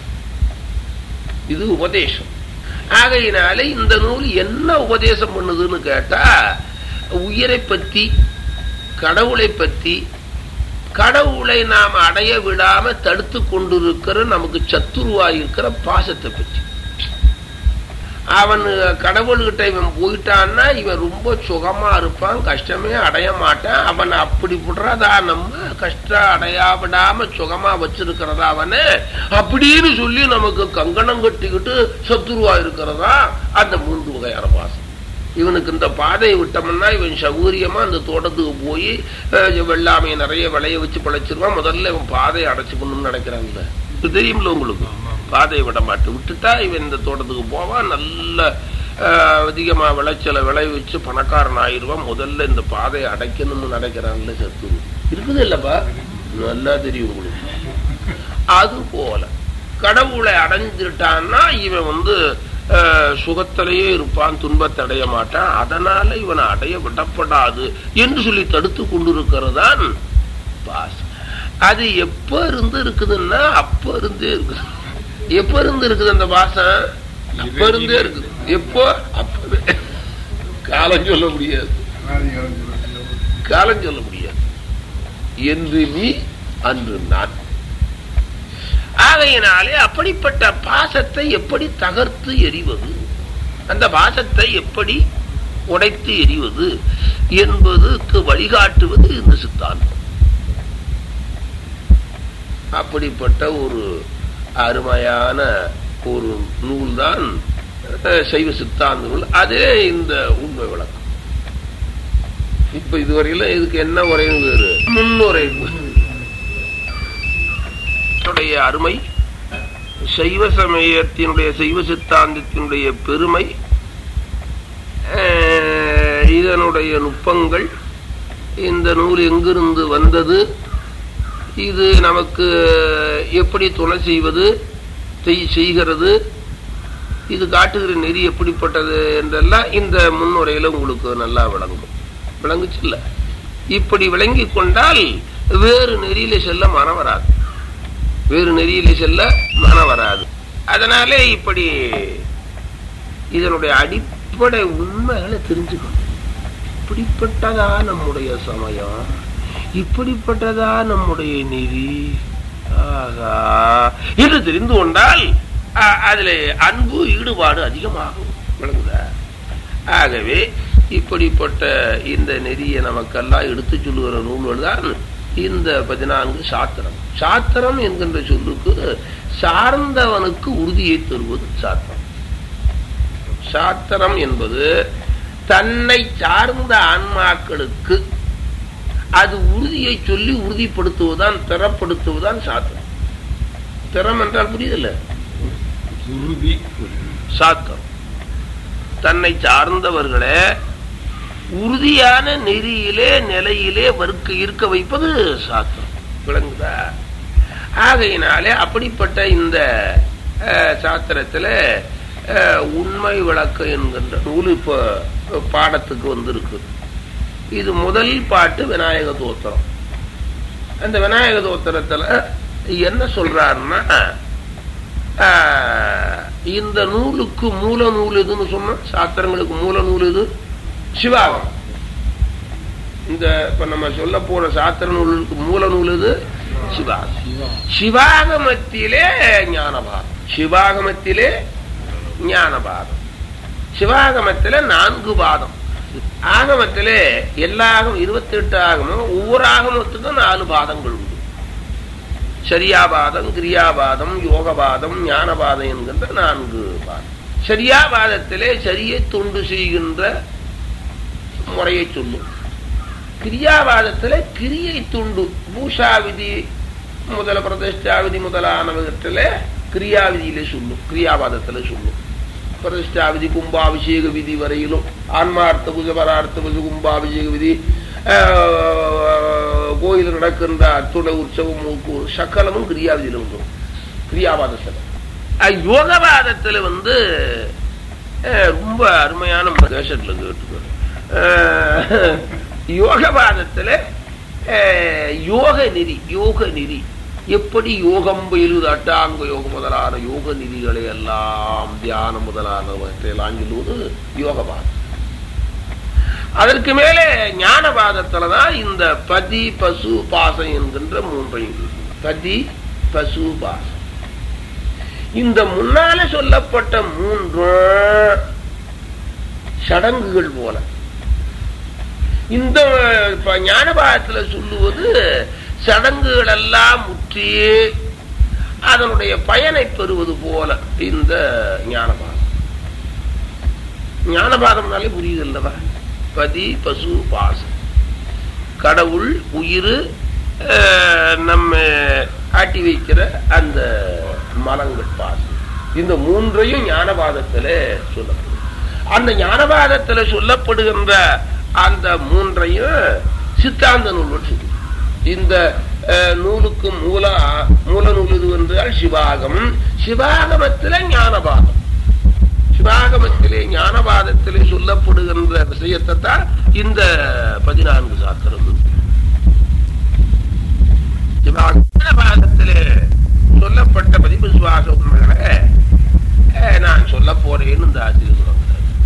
இது உபதேசம் ஆகையினால இந்த நூல் என்ன உபதேசம் பண்ணுதுன்னு கேட்டா உயிரை பத்தி கடவுளை பத்தி கடவுளை நாம் அடைய விடாம தடுத்து கொண்டிருக்கிற நமக்கு சத்துருவாயிருக்கிற பாசத்தை பற்றி அவன் கடவுள்கிட்ட இவன் போயிட்டான்னா இவன் ரொம்ப சுகமா இருப்பான் கஷ்டமே அடைய மாட்டான் அவன் அப்படி விடுறதா நம்ம கஷ்டம் அடையா விடாம சுகமா வச்சிருக்கிறதா அவனை அப்படின்னு சொல்லி நமக்கு கங்கணம் கட்டிக்கிட்டு சத்துருவா இருக்கிறதா அந்த மூன்று வகையான பாசம் இவனுக்கு இந்த பாதையை விட்டோம்னா இவன் சௌகரியமா அந்த தோட்டத்துக்கு போய் அஹ், வெள்ளாமையை நிறைய விளைய வச்சு பழைச்சிருவான் முதல்ல இவன் பாதையை அடைச்சுக்கணும்னு நினைக்கிறான்ல இது தெரியும்ல உங்களுக்கு பாதையை விட மாட்டு விட்டுட்டா இவன் இந்த தோட்டத்துக்கு போவான் நல்ல அஹ், அதிகமா விளைச்சலை விளை வச்சு பணக்காரன் ஆயிடுவான் முதல்ல இந்த பாதையை அடைக்கணும்னு நினைக்கிறான்ல சத்துரு இருக்குது இல்லப்பா நல்லா தெரியும் உங்களுக்கு அது போல கடவுளை அடைஞ்சிட்டான்னா இவன் வந்து அஹ், சுகத்திலேயே இருப்பான் துன்பத்தை அடைய மாட்டான் அதனால இவனை அடைய விடப்படாது என்று சொல்லி தடுத்து கொண்டிருக்கிறதான் பாசம் அது எப்ப இருந்து இருக்குதுன்னா அப்ப இருந்தே இருக்குது எப்ப இருந்து இருக்குது அந்த பாசம் அப்ப இருந்தே இருக்குது எப்போ அப்பவே காலம் சொல்ல முடியாது காலம் சொல்ல முடியாது என்று நீ அன்று நான் ஆகையினாலே அப்படிப்பட்ட பாசத்தை எப்படி தகர்த்து எறிவது அந்த பாசத்தை எப்படி உடைத்து எறிவது என்பதுக்கு வழிகாட்டுவது இந்த சித்தாந்தம் அப்படிப்பட்ட ஒரு அருமையான ஒரு நூல்தான் அஹ், சைவ சித்தாந்த நூல் அதே இந்த உண்மை விளக்கம் இப்ப இதுவரையில இதுக்கு என்ன உரையும் வேறு முன்னுரை உடைய அருமை சைவ சமயத்தினுடைய சைவ சித்தாந்தத்தினுடைய பெருமை அஹ், இதனுடைய நுட்பங்கள் இந்த நூல் எங்கிருந்து வந்தது இது நமக்கு எப்படி துணை செய்வது செய்- செய்கிறது இது காட்டுகிற நெறி எப்படிப்பட்டது என்றெல்லாம் இந்த முன்னுரையில உங்களுக்கு நல்லா விளங்கும் விளங்குச்சுல்ல இப்படி விளங்கி கொண்டால் வேறு நெறியில செல்ல மனம் வராது வேறு நெறியில செல்ல மனம் வராது அதனாலே இப்படி இதனுடைய அடிப்படை உண்மைகளை தெரிஞ்சுக்கணும் இப்படிப்பட்டதா நம்முடைய சமயம் இப்படிப்பட்டதா நம்முடைய நெறி ஆகா என்று தெரிந்து கொண்டால் அ- அதிலே அன்பு ஈடுபாடு அதிகமாகும் விளங்குதா ஆகவே இப்படிப்பட்ட இந்த நெறியை நமக்கெல்லாம் எடுத்து சொல்லுகிற நூல்கள் தான் இந்த பதினான்கு சாத்திரம் சாத்திரம் என்கின்ற சொல்லுக்கு சார்ந்தவனுக்கு உறுதியை தருவது சாத்திரம் சாத்திரம் என்பது தன்னை சார்ந்த ஆன்மாக்களுக்கு அது உறுதியை சொல்லி உறுதிப்படுத்துவதுதான் திறப்படுத்துவதுதான் சாத்திரம் திறம் என்றால் புரியுதில்ல உறுதி சாத்திரம் தன்னை சார்ந்தவர்களே உறுதியான நெறியிலே நிலையிலே வர்க்க இருக்க வைப்பது சாத்திரம் விளங்குதா ஆகையினாலே அப்படிப்பட்ட இந்த அஹ், சாத்திரத்துல அஹ், உண்மை விளக்கம் என்கின்ற நூல் இப்ப பாடத்துக்கு வந்திருக்கு இது முதல் பாட்டு விநாயக தோத்திரம் அந்த விநாயக தோத்திரத்துல என்ன சொல்றாருன்னா ஆஹ், இந்த நூலுக்கு மூல நூல் எதுன்னு சொன்னா சாத்திரங்களுக்கு மூல நூல் எது சிவாகம் இந்த இப்ப நம்ம சொல்ல போற சாத்திர நூலுக்கு மூல நூல் எது சிவாகம் சிவாகமத்திலே ஞானபாதம் சிவாகமத்திலே ஞானபாதம் சிவாகமத்திலே நான்கு பாதம் ஆகமத்திலே எல்லா ஆகமும் இருபத்தி எட்டு ஆகமும் ஒவ்வொரு ஆகமத்துக்கும் நாலு பாதங்கள் உண்டு சரியாபாதம் கிரியாபாதம் யோகபாதம் ஞானபாதம் என்கின்ற நான்கு பாதம் சரியாபாதத்திலே சரியை தொண்டு செய்கின்ற முறையை சொல்லும் கிரியாவாதத்துல கிரியை துண்டு பூஷா விதி முதல பிரதிஷ்டா விதி முதலானவற்றில கிரியாவிதியில சொல்லும் கிரியாவாதத்துல சொல்லும் பிரதிஷ்டா விதி கும்பாபிஷேக விதி வரையிலும் ஆன்மார்த்த புஜ பரார்த்த புஜ கும்பாபிஷேக விதி ஆஹ், கோயில் நடக்கின்ற அத்துணை உற்சவம் மூக்கு- சகலமும் கிரியாவிதியில வந்துடும் கிரியாவாதத்துல அஹ், யோகவாதத்துல வந்து அஹ், ரொம்ப அருமையான தேசத்துல கேட்டுக்கணும் அஹ், யோகவாதத்துல அஹ், யோக நெறி யோக நெறி எப்படி யோகம் பயிலுவது அட்டாங்க யோகம் முதலான யோக நெறிகளை எல்லாம் தியானம் முதலானவற்றையெல்லாம் சொல்லுவது யோகவாதம் அதற்கு மேலே ஞானவாதத்துலதான் இந்த பதி பசு பாசம் என்கின்ற மூன்றையும் இருக்கு. பதி பசு பாசம் இந்த முன்னால சொல்லப்பட்ட மூன்றும் சடங்குகள் போல இந்த இப்ப ஞானபாகத்துல சொல்லுவது சடங்குகள் எல்லாம் முற்றி அதனுடைய பயனை பெறுவது போல இந்த ஞானபாகம் ஞானபாதம்னாலே புரியுது அல்லவா பதி பசு பாசம் கடவுள் உயிர் நம்ம ஆட்டி வைக்கிற அந்த மலங்கள் பாசம் இந்த மூன்றையும் ஞானபாதத்துல சொல்லப்படும் அந்த ஞானபாதத்துல சொல்லப்படுகின்ற அந்த மூன்றையும் சித்தாந்த நூல் சொல்லு இந்த அஹ், நூலுக்கு மூல மூல நூல் இது என்றால் சிவாகம் சிவாகமத்தில ஞானபாதம் சிவாகமத்திலே ஞானபாதத்திலே சொல்லப்படுகின்ற விஷயத்தை தான் இந்த பதினான்கு சாத்திரம் ஞானபாதத்திலே சொல்லப்பட்ட பதிவு சுவாச உண்மைகளை அஹ், நான் சொல்ல போறேன்னு இந்த ஆசிரியர் சொல்றார்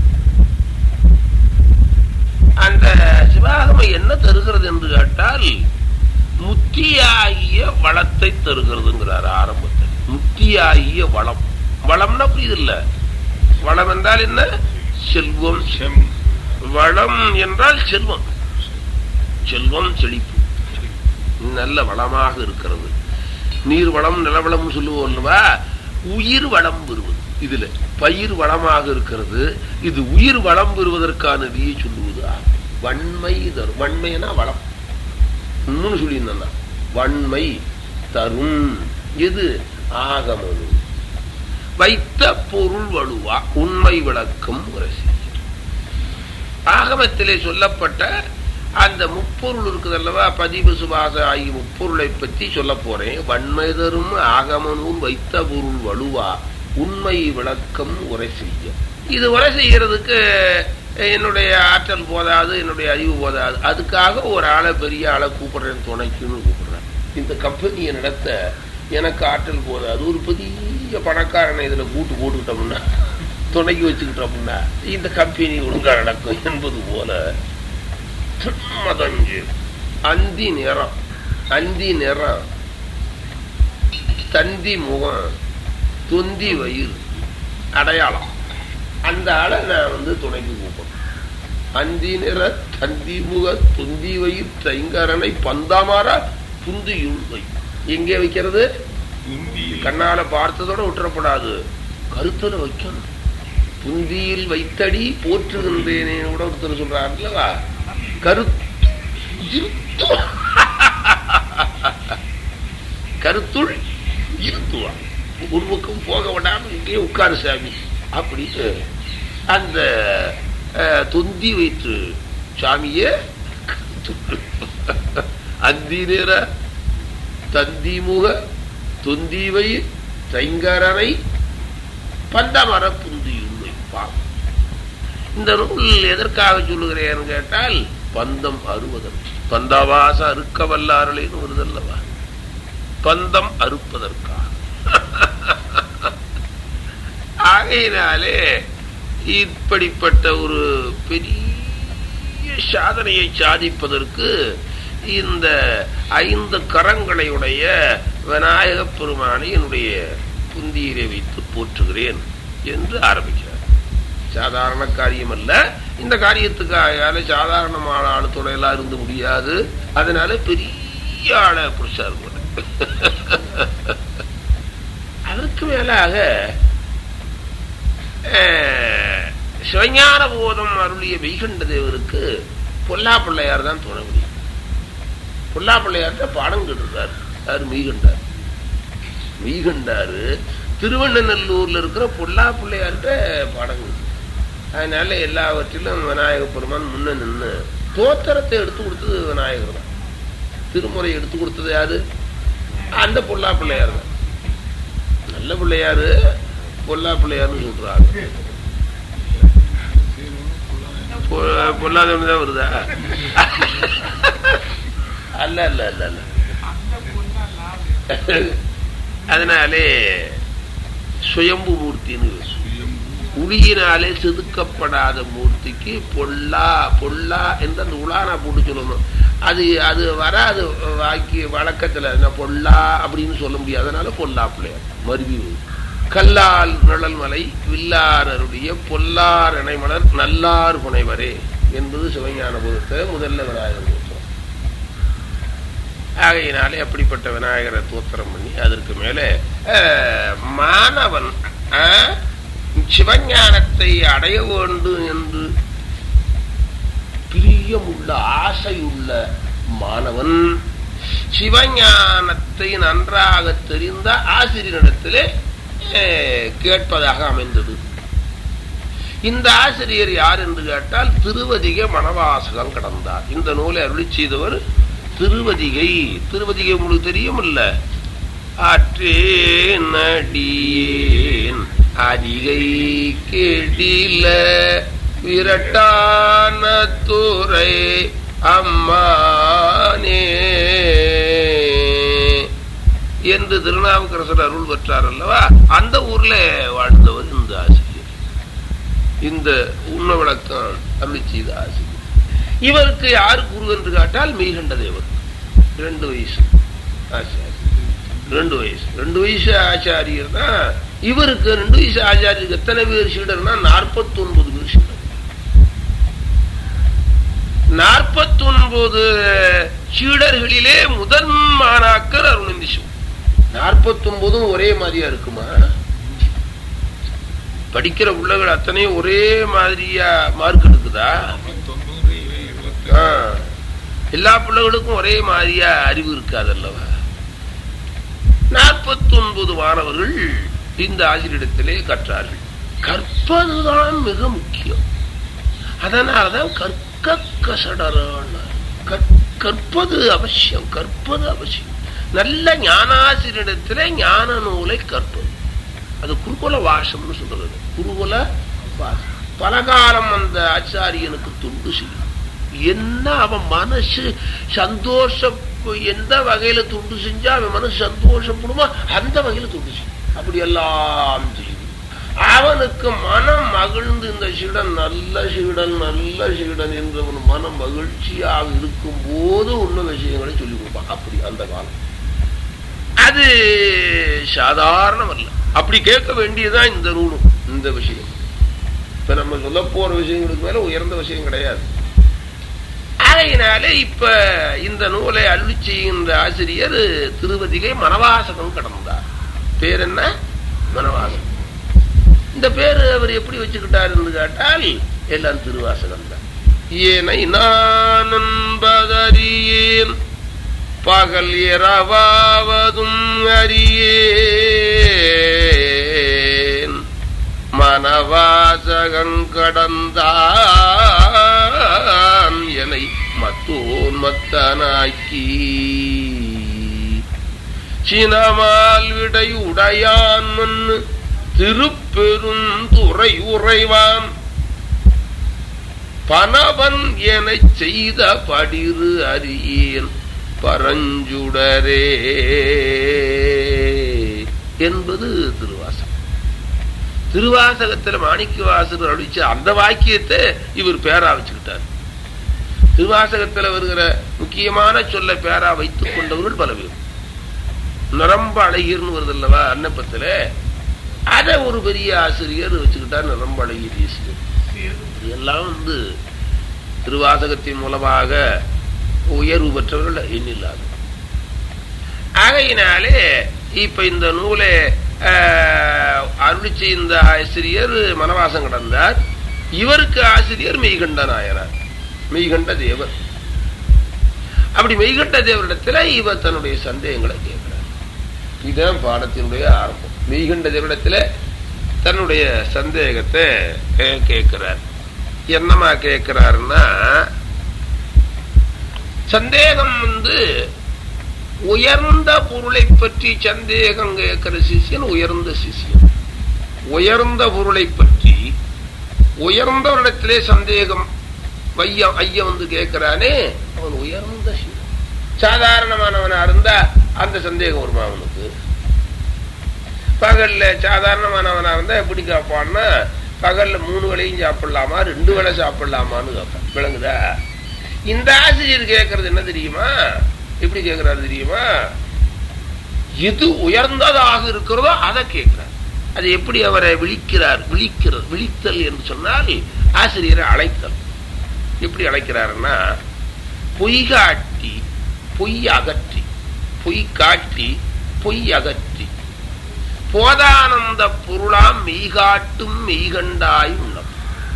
அந்த சிவாகமம் என்ன தருகிறது என்று கேட்டால் முத்தியாகிய வளத்தை தருகிறதுங்கிறார் ஆரம்பத்தில் முத்தியாகிய வளம் வளம்னா புரியுது இல்ல வளம் என்றால் என்ன செல்வம் செம் வளம் என்றால் செல்வம் செல்வம் செழிப்பு நல்ல வளமாக இருக்கிறது நீர் வளம் நிலவளம் சொல்லுவோம் அல்லவா உயிர் வளம் பெறுவது இதுல பயிர் வளமாக இருக்கிறது இது உயிர் வளம் பெறுவதற்கான விதியை சொல்லுவது ஆகும். வன்மை தரும் வன்மைனா வளம் இன்னொன்னு சொல்லியிருந்தான் வன்மை தரும் எது ஆகமனு வைத்த பொருள் வலுவா உண்மை விளக்கம் உரசி ஆகமத்திலே சொல்லப்பட்ட அந்த முப்பொருள் இருக்குது அல்லவா பதிவு சுபாச ஆகிய முப்பொருளை பற்றி சொல்ல போறேன் வன்மை தரும் ஆகமனூர் வைத்த பொருள் வலுவா உண்மை விளக்கம் உரை செய்ய இது உரை செய்யறதுக்கு என்னுடைய ஆற்றல் போதாது என்னுடைய அறிவு போதாது அதுக்காக ஒரு ஆளை பெரிய ஆளை கூப்பிடுறேன் துணைக்குன்னு கூப்பிடுறேன் இந்த கம்பெனியை நடத்த எனக்கு ஆற்றல் போதாது ஒரு பெரிய பணக்காரனை இதுல கூட்டு போட்டுக்கிட்டோம்னா துணைக்கு வச்சுக்கிட்டோம்னா இந்த கம்பெனி ஒழுங்கா நடக்கும் என்பது போல மதஞ்சு அந்தி நிறம் அந்தி நிறம் தந்தி முகம் தொந்தி வயிறு அடையாளம் அந்த ஆளை நான் வந்து துணைக்கு கூப்பிடுறேன் அந்தி நிற தந்தி முக தொந்தி வயிறு தைங்கரனை பந்தாமாரா புந்தியுள் வை எங்கே வைக்கிறது உந்தியில் கண்ணால பார்த்ததோட விட்டுறப்படாது கருத்துல வைக்கணும் புந்தியில் வைத்தடி போற்றுகின்றேனே கூட ஒருத்தர் சொல்றாருல்லவா கரு இருத்து- கருத்துள் இருத்துவா ஒரு பக்கம் போக விடாம இங்கே உட்காரு சாமி அப்படின்னு அந்த அஹ், தொந்தி வயிற்று சாமியே அந்தி நிற தந்திமுக தொந்திவை தைங்கரனை பந்தமர புந்தியும் வைப்பான் இந்த நூல் எதற்காக சொல்லுகிறேன் கேட்டால் பந்தம் அறுவதற்கு பந்தவாச அறுக்க வல்லாரலேன்னு வருதல்லவா பந்தம் அறுப்பதற்காக ஆகையினாலே இப்படிப்பட்ட ஒரு பெரிய சாதனையை சாதிப்பதற்கு இந்த ஐந்து கரங்களை உடைய விநாயகப் பெருமானை என்னுடைய புந்தியிலே வைத்து போற்றுகிறேன் என்று ஆரம்பிக்கிறார் சாதாரண காரியம் அல்ல இந்த காரியத்துக்காக சாதாரணமான ஆள் துணையெல்லாம் இருந்து முடியாது அதனால பெரிய ஆளை புருஷார் போல அதற்கு மேலாக அஹ், சிவஞான போதம் அருளிய மெய்கண்ட தேவருக்கு பொல்லா பிள்ளையார் தான் துணை முடியும் பொல்லா பிள்ளையார்ட்ட பாடம் கேட்டிருக்காரு யாரு மெய்கண்டார் மெய்கண்டாரு திருவண்ணநல்லூர்ல இருக்கிற பொல்லா பிள்ளையார்ட்ட பாடம் கேட்டு அதனால எல்லாவற்றிலும் விநாயக பெருமான் முன்ன நின்று தோத்திரத்தை எடுத்து கொடுத்தது விநாயகர் தான் திருமுறை எடுத்து கொடுத்தது யாரு அந்த பொல்லா பிள்ளையார் தான் நல்ல பிள்ளையாரு பொல்லா பிள்ளையார்னு சொல்றாங்க பொ- பொல்லாதவனு தான் வருதா அல்ல அல்ல அல்ல அல்ல அதனாலே சுயம்பு மூர்த்தின்னு சுயம் உளியினாலே செதுக்கப்படாத மூர்த்திக்கு பொல்லா பொல்லா என்று அந்த உலானா போட்டு சொல்லணும் அது அது வராது வாக்கி வழக்கத்துல என்ன பொல்லா அப்படின்னு சொல்ல முடியாது அதனால பொல்லா பிள்ளையார் மருவி வரும். கல்லால் நிழல் மலை வில்லாரருடைய பொல்லார் இணைமலர் நல்லார் புனைவரே என்பது சிவஞான பூதத்தை முதல்ல விநாயகர் தோத்திரம் ஆகையினாலே அப்படிப்பட்ட விநாயகரை தோத்திரம் பண்ணி அதற்கு மேலே அஹ், மாணவன் அஹ், சிவஞானத்தை அடைய வேண்டும் என்று பிரியமுள்ள ஆசையுள்ள மாணவன் சிவஞானத்தை நன்றாக தெரிந்த ஆசிரியரிடத்திலே அஹ், கேட்பதாக அமைந்தது இந்த ஆசிரியர் யார் என்று கேட்டால் திருவதிக மணவாசகம் கடந்தார் இந்த நூலை அருளி செய்தவர் திருவதிகை திருவதிகை உங்களுக்கு தெரியும் இல்ல ஆற்றேன் அடியேன் அதிகை கேட்டில விரட்டான துறை அம்மானே என்று திருநாவுக்கரசர் அருள் பெற்றார் அல்லவா அந்த ஊர்ல வாழ்ந்தவர் இந்த ஆசிரியர் இந்த உண்ண விளக்கம் அருளி செய்த ஆசிரியர் இவருக்கு யார் குரு என்று கேட்டால் மெய்கண்ட தேவர் ரெண்டு வயசு ஆச்சாரியர் ரெண்டு வயசு ரெண்டு வயசு ஆச்சாரியர் தான் இவருக்கு ரெண்டு வயசு ஆச்சாரியருக்கு எத்தனை பேர் சீடர்னா நாற்பத்தி ஒன்பது பேர் சீடர் நாற்பத்தி ஒன்பது சீடர்களிலே முதன் மாணாக்கர் அருணந்தி சிவம் நாற்பத்தி ஒன்பதும் ஒரே மாதிரியா இருக்குமா படிக்கிற பிள்ளைகள் அத்தனையும் ஒரே மாதிரியா மார்க் எடுக்குதா தொண்ணூறு எழுபத்தி ஆ. எல்லா பிள்ளைகளுக்கும் ஒரே மாதிரியா அறிவு இருக்காது அல்லவா நாற்பத்தி ஒன்பது மாணவர்கள் இந்த ஆசிரியரிடத்திலே கற்றார்கள் கற்பதுதான் மிக முக்கியம் அதனாலதான் கற்க கசடரான கற்பது அவசியம் கற்பது அவசியம் நல்ல ஞானாசிரியரிடத்திலே ஞான நூலை கற்பது அது குருகுல வாசம்னு சொல்றது குருகுல வாசம் பலகாலம் அந்த ஆச்சாரியனுக்கு துண்டு செய்யும் என்ன அவன் மனசு சந்தோஷம் எந்த வகையில துண்டு செஞ்சா அவன் மனசு சந்தோஷப்படுமோ அந்த வகையில துண்டு செய்யும் அப்படி எல்லாம் செய்யும் அவனுக்கு மனம் மகிழ்ந்து இந்த சீடன் நல்ல சீடன் நல்ல சீடன் என்றவன் மனம் மகிழ்ச்சியாக இருக்கும் போது உள்ள விஷயங்களை சொல்லிக் கொடுப்பான் அப்படி அந்த காலம் அது சாதாரணம் அல்ல அப்படி கேட்க வேண்டியதுதான் இந்த நூலும் இந்த விஷயம் இப்ப நம்ம சொல்ல போற விஷயங்களுக்கு மேல உயர்ந்த விஷயம் கிடையாது ஆகையினாலே இப்ப இந்த நூலை அருளி செய்கின்ற ஆசிரியர் திருவதிகை மனவாசகம் கடந்தார் பேர் என்ன மனவாசகம் இந்த பேர் அவர் எப்படி வச்சுக்கிட்டார் என்று கேட்டால் எல்லாம் திருவாசகம் தான் ஏனை நான் என்பதறியேன் பகல் இரவாவதும் அறியேன் மனவாசகங் கடந்தான் எனை மத்தோன் மத்தனாக்கி சினமால் விடை உடையான் மன்னு திருப்பெருந்துறை உறைவான் பணவன் எனச் செய்த படிறு அறியேன் பரஞ்சுடரே என்பது திருவாசகம் திருவாசகத்துல மாணிக்க வாசகர் அடிச்ச அந்த வாக்கியத்தை இவர் பேரா வச்சுக்கிட்டார் திருவாசகத்துல வருகிற முக்கியமான சொல்ல பேரா வைத்துக் கொண்டவர்கள் பல பேர் நிரம்ப அழகிர்னு வருது அல்லவா அன்னப்பத்துல அத ஒரு பெரிய ஆசிரியர் வச்சுக்கிட்டார் நிரம்ப அழகிர் ஈஸ்வரர் இதெல்லாம் வந்து திருவாசகத்தின் மூலமாக உயர்வு பெற்றவர்கள் எண்ணில்லாத ஆகையினாலே இப்ப இந்த நூலை அருளி செய்த ஆசிரியர் மனவாசம் கடந்தார் இவருக்கு ஆசிரியர் மெய்கண்ட நாயனார் மெய்கண்ட தேவர் அப்படி மெய்கண்ட தேவரிடத்துல இவர் தன்னுடைய சந்தேகங்களை கேட்கிறார் இதுதான் பாடத்தினுடைய ஆரம்பம் மெய்கண்ட தேவரிடத்துல தன்னுடைய சந்தேகத்தை கே- கேட்கிறார் என்னமா கேட்கிறாருன்னா சந்தேகம் வந்து உயர்ந்த பொருளை பற்றி சந்தேகம் கேட்கிற சிஷியன் உயர்ந்த சிஷியன் உயர்ந்த பொருளை பற்றி உயர்ந்தவரிடத்திலே சந்தேகம் வைய ஐய வந்து கேட்கிறானே அவன் உயர்ந்த சிவன் சாதாரணமானவனா இருந்தா அந்த சந்தேகம் வருமா அவனுக்கு பகல்ல சாதாரணமானவனா இருந்தா எப்படி கேட்பான்னா பகல்ல மூணு வேளையும் சாப்பிடலாமா ரெண்டு வேளை சாப்பிடலாமான்னு கேட்பான் விளங்குதா இந்த ஆசிரியர் கேட்கறது என்ன தெரியுமா எப்படி கேட்கிறாரு தெரியுமா எது உயர்ந்ததாக இருக்கிறதோ அதை கேட்கிறார் அது எப்படி அவரை விழிக்கிறார் விழிக்கிறது விழித்தல் என்று சொன்னால் ஆசிரியரை அழைத்தல் எப்படி அழைக்கிறாருன்னா பொய் காட்டி பொய் அகற்றி பொய் காட்டி பொய் அகற்றி போதானந்த பொருளாம் மெய்காட்டும் மெய்கண்டாய் உள்ளம்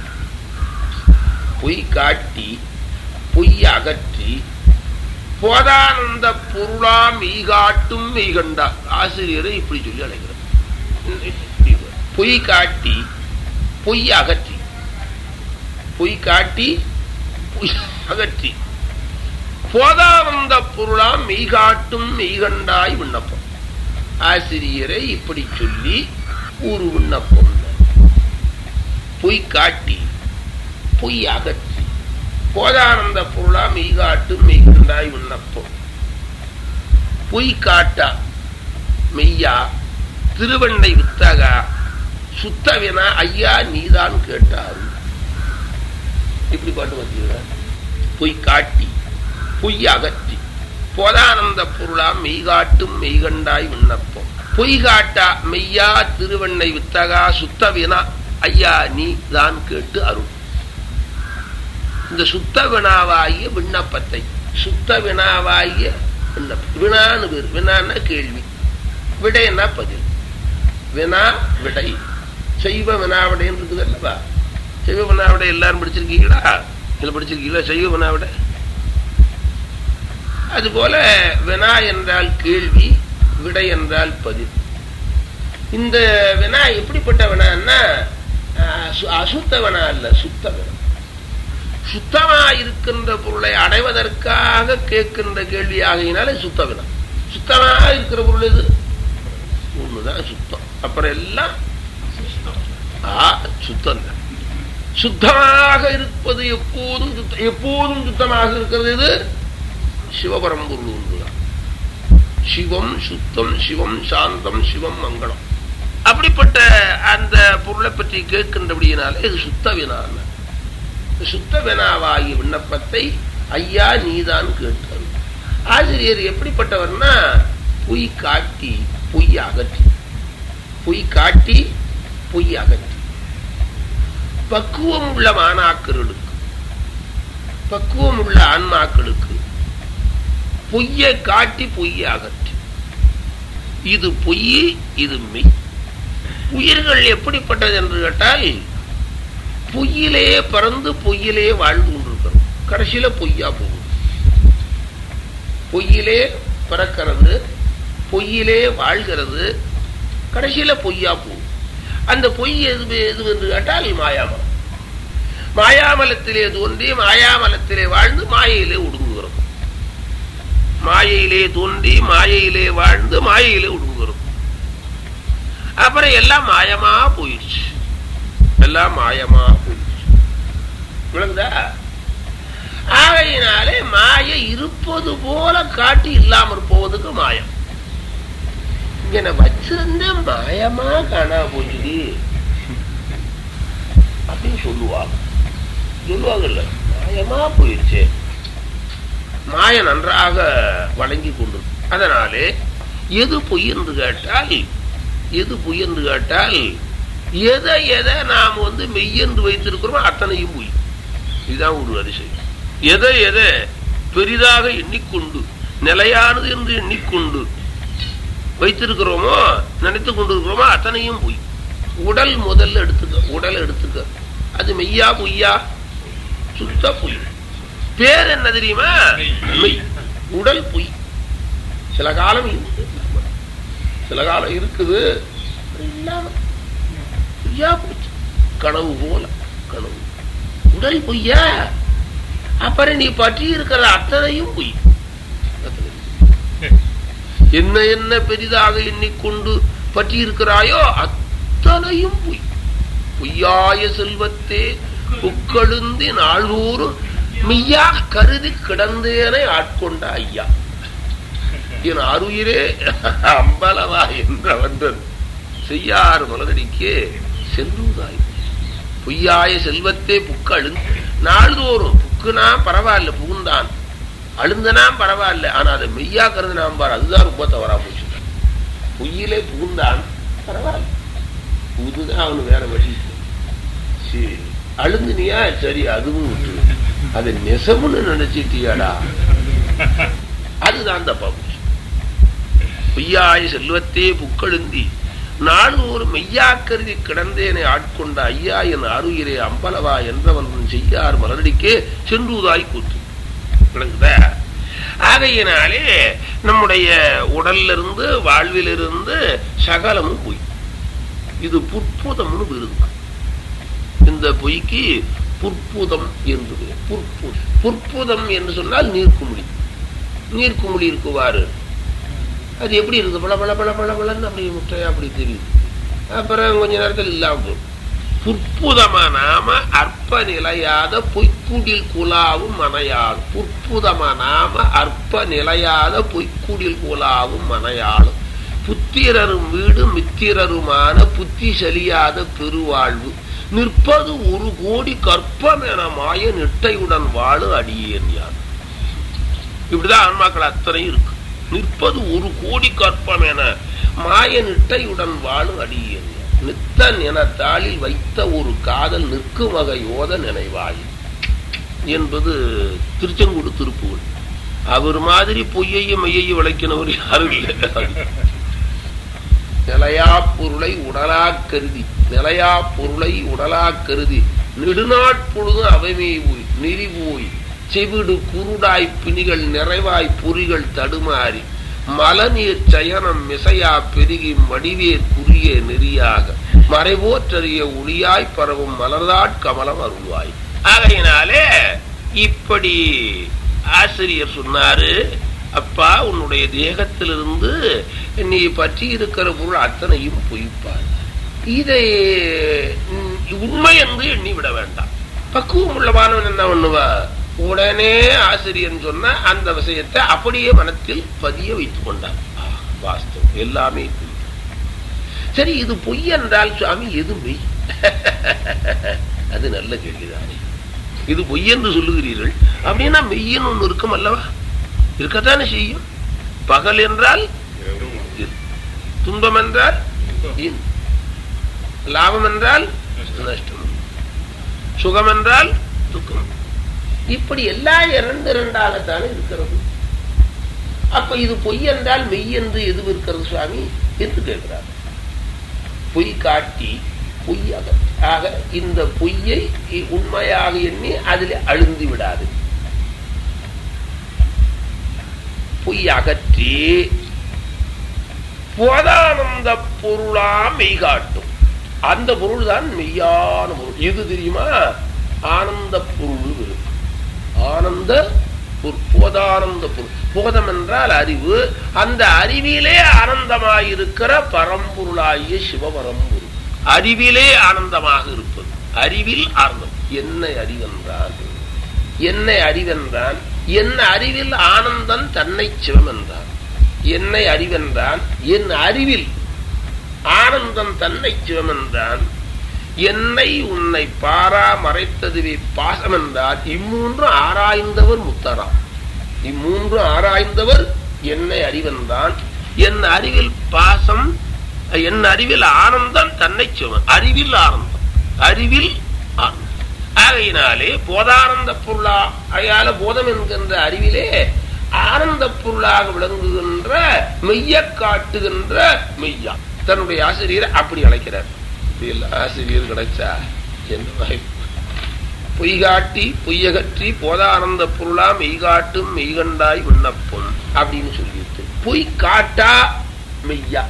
பொய் காட்டி பொய் அகற்றி போதானந்த பொருளாம் மெய்காட்டும் மெய்கண்டா ஆசிரியரை இப்படி சொல்லி அழைக்கிறார் பொய் காட்டி பொய் அகற்றி பொய் காட்டி பொய் அகற்றி போதானந்த பொருளாம் மெய்காட்டும் மெய்கண்டாய் விண்ணப்பம் ஆசிரியரை இப்படி சொல்லி ஒரு விண்ணப்பம் பொய் காட்டி பொய் அகற்றி போதானந்த பொருளா மெய்காட்டு மெய்கண்டாய் விண்ணப்பம் பொய் காட்டா மெய்யா திருவண்ணை வித்தகா சுத்தவினா ஐயா நீதான் கேட்டாரு இப்படி பாட்டு வச்சுக்கிறார் பொய் காட்டி பொய் அகற்றி போதானந்த பொருளாம் மெய்காட்டும் மெய்கண்டாய் விண்ணப்பம் பொய் காட்டா மெய்யா திருவண்ணை வித்தகா சுத்தவினா ஐயா நீ தான் கேட்டு அருள் இந்த சுத்த வினாவாகிய விண்ணப்பத்தை சுத்த வினாவாகிய விண்ணப்பம் வினான்னு பேர் வினான்னா கேள்வி விடைன்னா பதில் வினா விடை செய்வ வினாவிடைன்னு இருக்குது அல்லவா செய்வ வினாவிடை எல்லாரும் படிச்சிருக்கீங்களா இல்லை படிச்சிருக்கீங்களா செய்வ வினாவிடை அதுபோல வினா என்றால் கேள்வி விடை என்றால் பதில் இந்த வினா எப்படிப்பட்ட வினான்னா அசுத்த வினா அல்ல சுத்த வினா சுத்தமா இருக்கின்ற பொருளை அடைவதற்காக கேட்கின்ற கேள்வி ஆகையினால சுத்த வினா சுத்தமாக இருக்கிற பொருள் எது ஒண்ணுதான் சுத்தம் அப்புறம் எல்லாம் சுத்தம் தான் சுத்தமாக இருப்பது எப்போதும் எப்போதும் சுத்தமாக இருக்கிறது இது சிவபரம்பொருள் ஒன்றுதான் சிவம் சுத்தம் சிவம் சாந்தம் சிவம் மங்களம் அப்படிப்பட்ட அந்த பொருளை பற்றி கேட்கின்றபடியினால இது சுத்த வினான சுத்த வினாவாகிய விண்ணப்பத்தை ஐயா நீதான் கேட்டார் ஆசிரியர் எப்படிப்பட்டவர்னா பொய் காட்டி பொய் அகற்றி பொய் காட்டி பொய் அகற்றி பக்குவம் உள்ள மாணாக்கர்களுக்கு பக்குவம் உள்ள ஆன்மாக்களுக்கு பொய்யை காட்டி பொய்யை அகற்றி இது பொய் இது மெய் உயிர்கள் எப்படிப்பட்டது என்று கேட்டால் பொய்யிலே பறந்து பொய்யிலே வாழ்ந்து கொண்டிருக்கிறோம் கடைசியில பொய்யா போகுது பொய்யிலே பிறக்கிறது பொய்யிலே வாழ்கிறது கடைசியில பொய்யா போகும் அந்த பொய் எது எது என்று கேட்டால் மாயாமலம் மாயாமலத்திலே தோன்றி மாயாமலத்திலே வாழ்ந்து மாயையிலே ஒடுங்குகிறோம் மாயையிலே தோன்றி மாயையிலே வாழ்ந்து மாயையிலே ஒடுங்குகிறோம் அப்புறம் எல்லாம் மாயமா போயிடுச்சு எல்லாம் மாயமா போயிடுச்சு விளங்குதா ஆகையினாலே மாய இருப்பது போல காட்டி இல்லாமற் போவதுக்கு மாயம் இங்க வச்சிருந்த மாயமா காணா போச்சு அப்படின்னு சொல்லுவாங்க சொல்லுவாங்கல்ல மாயமா போயிடுச்சு மாய நன்றாக வழங்கி கொண்டு அதனாலே எது பொய் என்று கேட்டால் எது பொய் என்று கேட்டால் எதை எதை நாம் வந்து மெய்யென்று வைத்திருக்கிறோமோ அத்தனையும் பொய் இதுதான் ஒரு அதிசயம் எதை எதை பெரிதாக எண்ணிக்கொண்டு நிலையானது என்று எண்ணிக்கொண்டு வைத்திருக்கிறோமோ நினைத்து கொண்டிருக்கிறோமோ அத்தனையும் பொய் உடல் முதல்ல எடுத்துக்க உடல் எடுத்துக்க அது மெய்யா பொய்யா சுத்த பொய் பேர் என்ன தெரியுமா மெய் உடல் பொய் சில காலம் சில காலம் இருக்குது இல்லாம பொய்யா போச்சு கனவு போல கனவு உடல் பொய்யா அப்புறம் நீ பற்றி இருக்கிற அத்தனையும் பொய் என்ன என்ன பெரிதாக எண்ணிக்கொண்டு பற்றி இருக்கிறாயோ அத்தனையும் பொய் பொய்யாய செல்வத்தே புக்கழுந்தி நாள்தோறும் மெய்யா கருதி கிடந்தேனை ஆட்கொண்ட ஐயா என் அருயிரே அம்பலவா என்ற வந்தன் செய்யாறு மலரடிக்கே செல்லுதாய் பொய்யாய செல்வத்தே புக்கு அழுந்து நாள்தோறும் புக்குனா பரவாயில்ல புகுந்தான் அழுந்தனா பரவாயில்ல ஆனா அதை மெய்யா கருதுனாம் பாரு அதுதான் ரொம்ப தவறா போச்சு பொய்யிலே புகுந்தான் பரவாயில்ல புதுதான் அவனு வேற வழி சரி அழுந்துனியா சரி அதுவும் விட்டு அதை நெசம்னு நினைச்சிட்டியாடா அதுதான் தப்பா போச்சு பொய்யாய் செல்வத்தே புக்கழுந்தி நாடு ஒரு மெய்யா கருதி கிடந்தேனை ஆட்கொண்ட ஐயா என் அருயிரே அம்பலவா என்றவன் செய்யார் மலரடிக்கே சென்றுதாய் கூத்து விளங்குதா ஆகையினாலே நம்முடைய உடல்ல இருந்து வாழ்விலிருந்து சகலமும் பொய் இது புற்புதம்னு விருது இந்த பொய்க்கு புற்புதம் என்று பெயர். புற்பு புற்புதம் என்று சொன்னால் நீர்க்குமிழி நீர்க்குமிழி இருக்குவாரு அது எப்படி இருக்குது பல பல பல பல பலன்னு அப்படி முட்டையா அப்படி தெரியுது அப்புறம் கொஞ்ச நேரத்தில் இல்லாம போகும் புற்புதமா நாம அற்ப நிலையாத பொய்க்குடில் குலாவும் மனையாளும் புற்புதமா நாம அற்ப நிலையாத பொய்க்குடில் குலாவும் மனையாளும் புத்திரரும் வீடு மித்திரருமான புத்தி செலியாத பெருவாழ்வு நிற்பது ஒரு கோடி கற்பம் என மாய நிட்டையுடன் வாழு அடியேன் யார் இப்படிதான் ஆன்மாக்கள் அத்தனையும் இருக்கு நிற்பது ஒரு கோடி கற்பம் என மாய நிட்டையுடன் வாழும் அடியேன் நித்தன் என தாளில் வைத்த ஒரு காதல் நிற்கும் வகை யோத நினைவாய் என்பது திருச்செங்கோடு திருப்புகள் அவர் மாதிரி பொய்யையும் மெய்யையும் விளக்கினவர் யாரும் இல்லை நிலையா பொருளை உடலா கருதி நிலையா பொருளை உடலா கருதி நெடுநாட்பொழுதும் அவைமே போய் நெறி போய் செவிடு குருடாய் பிணிகள் நிறைவாய் பொறிகள் தடுமாறி மலநீர் சயனம் மிசையா பெருகி மடிவேர் குரிய நெறியாக மறைவோற்றறிய ஒளியாய் பரவும் மலர்தாட் கமலம் அருள்வாய் ஆகையினாலே இப்படி ஆசிரியர் சொன்னாரு அப்பா உன்னுடைய தேகத்திலிருந்து நீ பற்றி இருக்கிற பொருள் அத்தனையும் பொய்ப்பார் இதை ம், உண்மை என்று எண்ணி விட வேண்டாம் பக்குவம் உள்ளவானவன் என்ன பண்ணுவா உடனே ஆசிரியன் சொன்ன அந்த விஷயத்தை அப்படியே மனத்தில் பதிய வைத்துக் கொண்டான் ஆ, வாஸ்தவம் எல்லாமே பொய். சரி இது பொய் என்றால் சுவாமி எது மெய் அது நல்ல கேள்விதானே இது பொய் என்று சொல்லுகிறீர்கள் அப்படின்னா மெய்யன்னு ஒண்ணு இருக்கும் அல்லவா இருக்கத்தானே செய்யும் பகல் என்றால் இரு. துன்பம் என்றால் இன். லாபம் என்றால் நஷ்டம் சுகம் என்றால் துக்கம் இப்படி எல்லாம் இரண்டு இரண்டாகத்தானே இருக்கிறது அப்ப இது பொய் என்றால் மெய் என்று எது இருக்கிறது சுவாமி என்று கேட்கிறார் பொய் காட்டி பொய் அகற்றி ஆக இந்த பொய்யை உண்மையாக எண்ணி அதில் அழுந்தி விடாது பொய் அகற்றி போதானந்த பொருளா மெய் காட்டும் அந்த பொருள் தான் மெய்யான பொருள் எது தெரியுமா ஆனந்த பொருள் இருக்கு. ஆனந்த பொருள் போதானந்த பொருள் போதம் என்றால் அறிவு அந்த அறிவிலே ஆனந்தமாயிருக்கிற பரம்பொருளாகிய சிவபரம்பொருள் அறிவிலே ஆனந்தமாக இருப்பது அறிவில் ஆனந்தம் என்னை அறிவென்றான் என்னை அறிவென்றான் என் அறிவில் ஆனந்தன் தன்னை சிவம் என்றான் என்னை அறிவென்றான் என் அறிவில் ஆனந்தம் தன்னை சிவம் என்றான் என்னை உன்னை பாரா மறைத்ததுவே பாசம் என்றால் இம்மூன்று ஆராய்ந்தவர் முத்தரா இம்மூன்று ஆராய்ந்தவர் என்னை அறிவென்றான் என் அறிவில் பாசம் என் அறிவில் ஆனந்தம் தன்னை சிவம் அறிவில் ஆனந்தம் அறிவில் ஆனந்தம் ஆகையினாலே போதானந்த பொருளா அயால போதம் என்கின்ற அறிவிலே ஆனந்த பொருளாக விளங்குகின்ற மெய்ய காட்டுகின்ற மெய்யா தன்னுடைய ஆசிரியரை அப்படி அழைக்கிறார் இப்படி எல்லாம் ஆசிரியர் கிடைச்சா என்ன வாய்ப்பு பொய்காட்டி பொய்யகற்றி போதானந்த பொருளா மெய்காட்டும் மெய்கண்டாய் விண்ணப்பம் அப்படின்னு சொல்லிட்டு பொய் காட்டா மெய்யா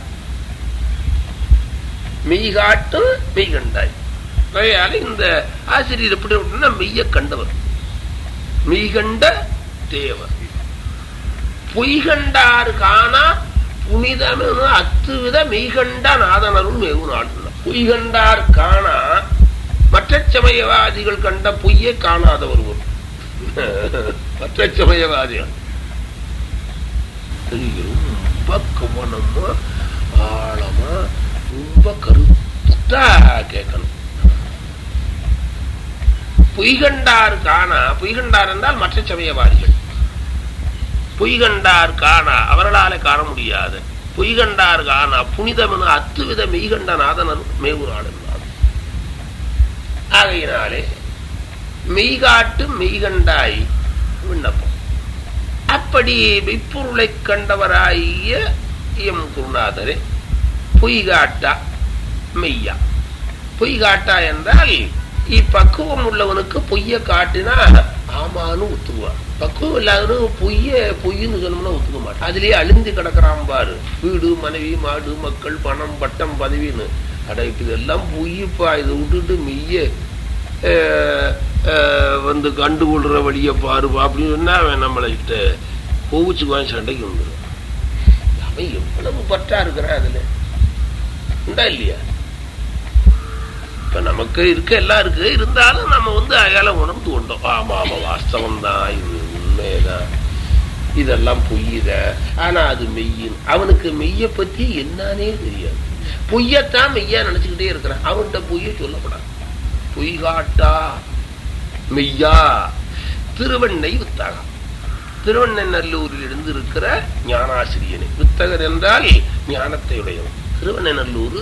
மெய்காட்டும் மெய்கண்டாய் ஆகையால இந்த ஆசிரியர் எப்படி அப்படின்னா மெய்ய கண்டவர் மெய்கண்ட தேவர் பொய்கண்டார் காணா புனிதமெனு அத்துவித மெய்கண்ட நாதனருள் மேவு நாள் பொய்கண்டார் காணா மற்ற சமயவாதிகள் கண்ட பொய்யை காணாத ஒருவர் மற்ற சமயவாதிகள் இது ரொம்ப கவனமா ஆழமா ரொம்ப கருத்தா கேட்கணும் பொய்கண்டார் காணா பொய்கண்டார் என்றால் மற்ற சமயவாதிகள் பொய்கண்டார் காணா அவர்களால காண முடியாது பொய்கண்டார் காணா புனிதமென அத்துவித மெய்கண்ட நாதனர் மேவுராள் என்றார் ஆகையினாலே மெய்காட்டு மெய்கண்டாய் விண்ணப்பம் அப்படி மெய்ப்பொருளை கண்டவராகிய எம் குருநாதரே பொய்காட்டா மெய்யா பொய்காட்டா என்றால் இப்பக்குவம் உள்ளவனுக்கு பொய்ய காட்டினா ஆமான்னு ஒத்துக்குவான் பக்குவம் இல்லாதவனு பொய்ய பொய்ன்னு சொன்னோம்னா ஒத்துக்க மாட்டான் அதுலயே அழிந்து கிடக்குறான் பாரு வீடு மனைவி மாடு மக்கள் பணம் பட்டம் பதவின்னு அட இப்ப இதெல்லாம் பொய்யப்பா இதை விட்டுட்டு மெய்ய அஹ், அஹ், வந்து கண்டுகொள்ற வழியை பாருப்பா அப்படின்னு சொன்னா அவன் நம்மள்கிட்ட கோவிச்சுக்குவான் சண்டைக்கு வந்துடும் அவன் எவ்வளவு பற்றா இருக்கிறான் அதுல உண்டா இல்லையா இப்ப நமக்கு இருக்க எல்லாம் இருக்கு இருந்தாலும் நம்ம வந்து அயால உணர்ந்து கொண்டோம் ஆமா ஆமா வாஸ்தவம் தான் இது உண்மைதான் இதெல்லாம் பொய்யுத ஆனா அது மெய்யின் அவனுக்கு மெய்ய பத்தி என்னன்னே தெரியாது பொய்யத்தான் மெய்யா நினைச்சுக்கிட்டே இருக்கிறான் அவன்கிட்ட பொய்ய சொல்லப்படாது பொய் காட்டா மெய்யா திருவண்ணை வித்தகம் திருவண்ணநல்லூரில் இருந்து இருக்கிற ஞானாசிரியனை வித்தகர் என்றால் ஞானத்தை உடையவன் திருவண்ணநல்லூர்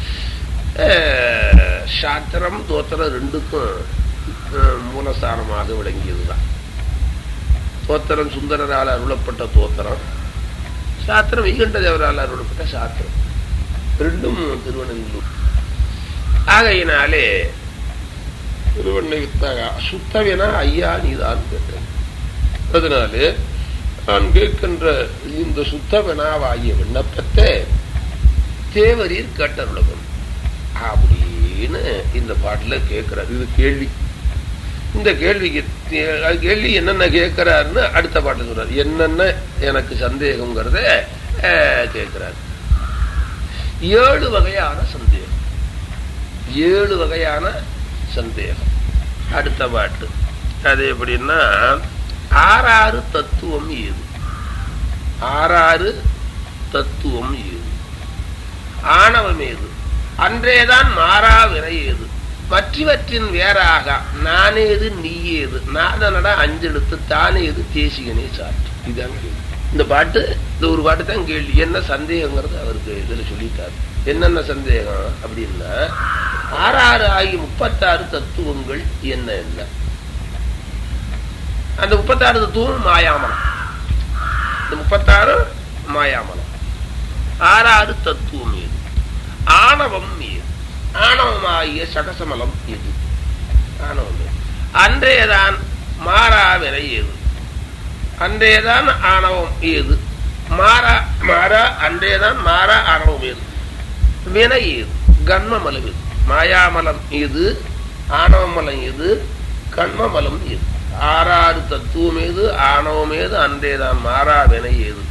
அஹ், சாத்திரம் தோத்திரம் ரெண்டுக்கும் அஹ், மூலஸ்தானமாக விளங்கியதுதான் தோத்திரம் சுந்தரரால் அருளப்பட்ட தோத்திரம் சாத்திரம் வைகண்ட தேவரால் அருளப்பட்ட சாத்திரம் ரெண்டும் திருவண்ணநல்லூர் ஆகையினாலே திருவண்ணை வித்தகா சுத்தவினா ஐயா நீதான் கேட்டேன் அதனால நான் கேட்கின்ற இந்த சுத்தவனாவாகிய விண்ணப்பத்தை தேவரீர் கேட்டருளவன் அப்படின்னு இந்த பாட்டுல கேட்கிறார் இது கேள்வி இந்த கேள்விக்கு தே- அது கேள்வி என்னென்ன கேட்கிறாருன்னு அடுத்த பாட்டுல சொல்றாரு என்னென்ன எனக்கு சந்தேகங்கிறத அஹ், கேட்கிறார் ஏழு வகையான சந்தேகம் ஏழு வகையான சந்தேகம் அடுத்த பாட்டு அது எப்படின்னா ஆறாறு தத்துவம் ஏது ஆறாறு தத்துவம் ஏது ஆணவம் ஏது அன்றேதான் மாறா வினை ஏது மற்றவற்றின் வேறாக நானேது நீயேது நாதனடா அஞ்செழுத்து தானேது தேசிகனே சாற்று இதுதான் கேள்வி இந்த பாட்டு இந்த ஒரு பாட்டு தான் கேள்வி என்ன சந்தேகங்கிறது அவருக்கு இதுல சொல்லிட்டாரு என்னென்ன சந்தேகம் அப்படின்னா ஆறாறு ஆகி முப்பத்தாறு தத்துவங்கள் என்ன என்ன அந்த முப்பத்தாறு தத்துவம் மாயாமலம் இந்த முப்பத்தாறு மாயாமலம் ஆறாறு தத்துவம் ஏது ஆணவம் ஏது ஆணவமாகிய சகசமலம் எது ஆணவம் ஏது அன்றையதான் மாறாவினை ஏது அன்றையதான் ஆணவம் ஏது மாறா மாறா அன்றையதான் மாறா ஆணவம் ஏது வினை ஏது கண்மமலம் ஏது மாயாமலம் ஏது ஆணவமலம் ஏது கண்மமலம் ஏது ஆறாறு தத்துவம் ஏது ஆணவம் ஏது அன்றேதான் மாறா வினை ஏது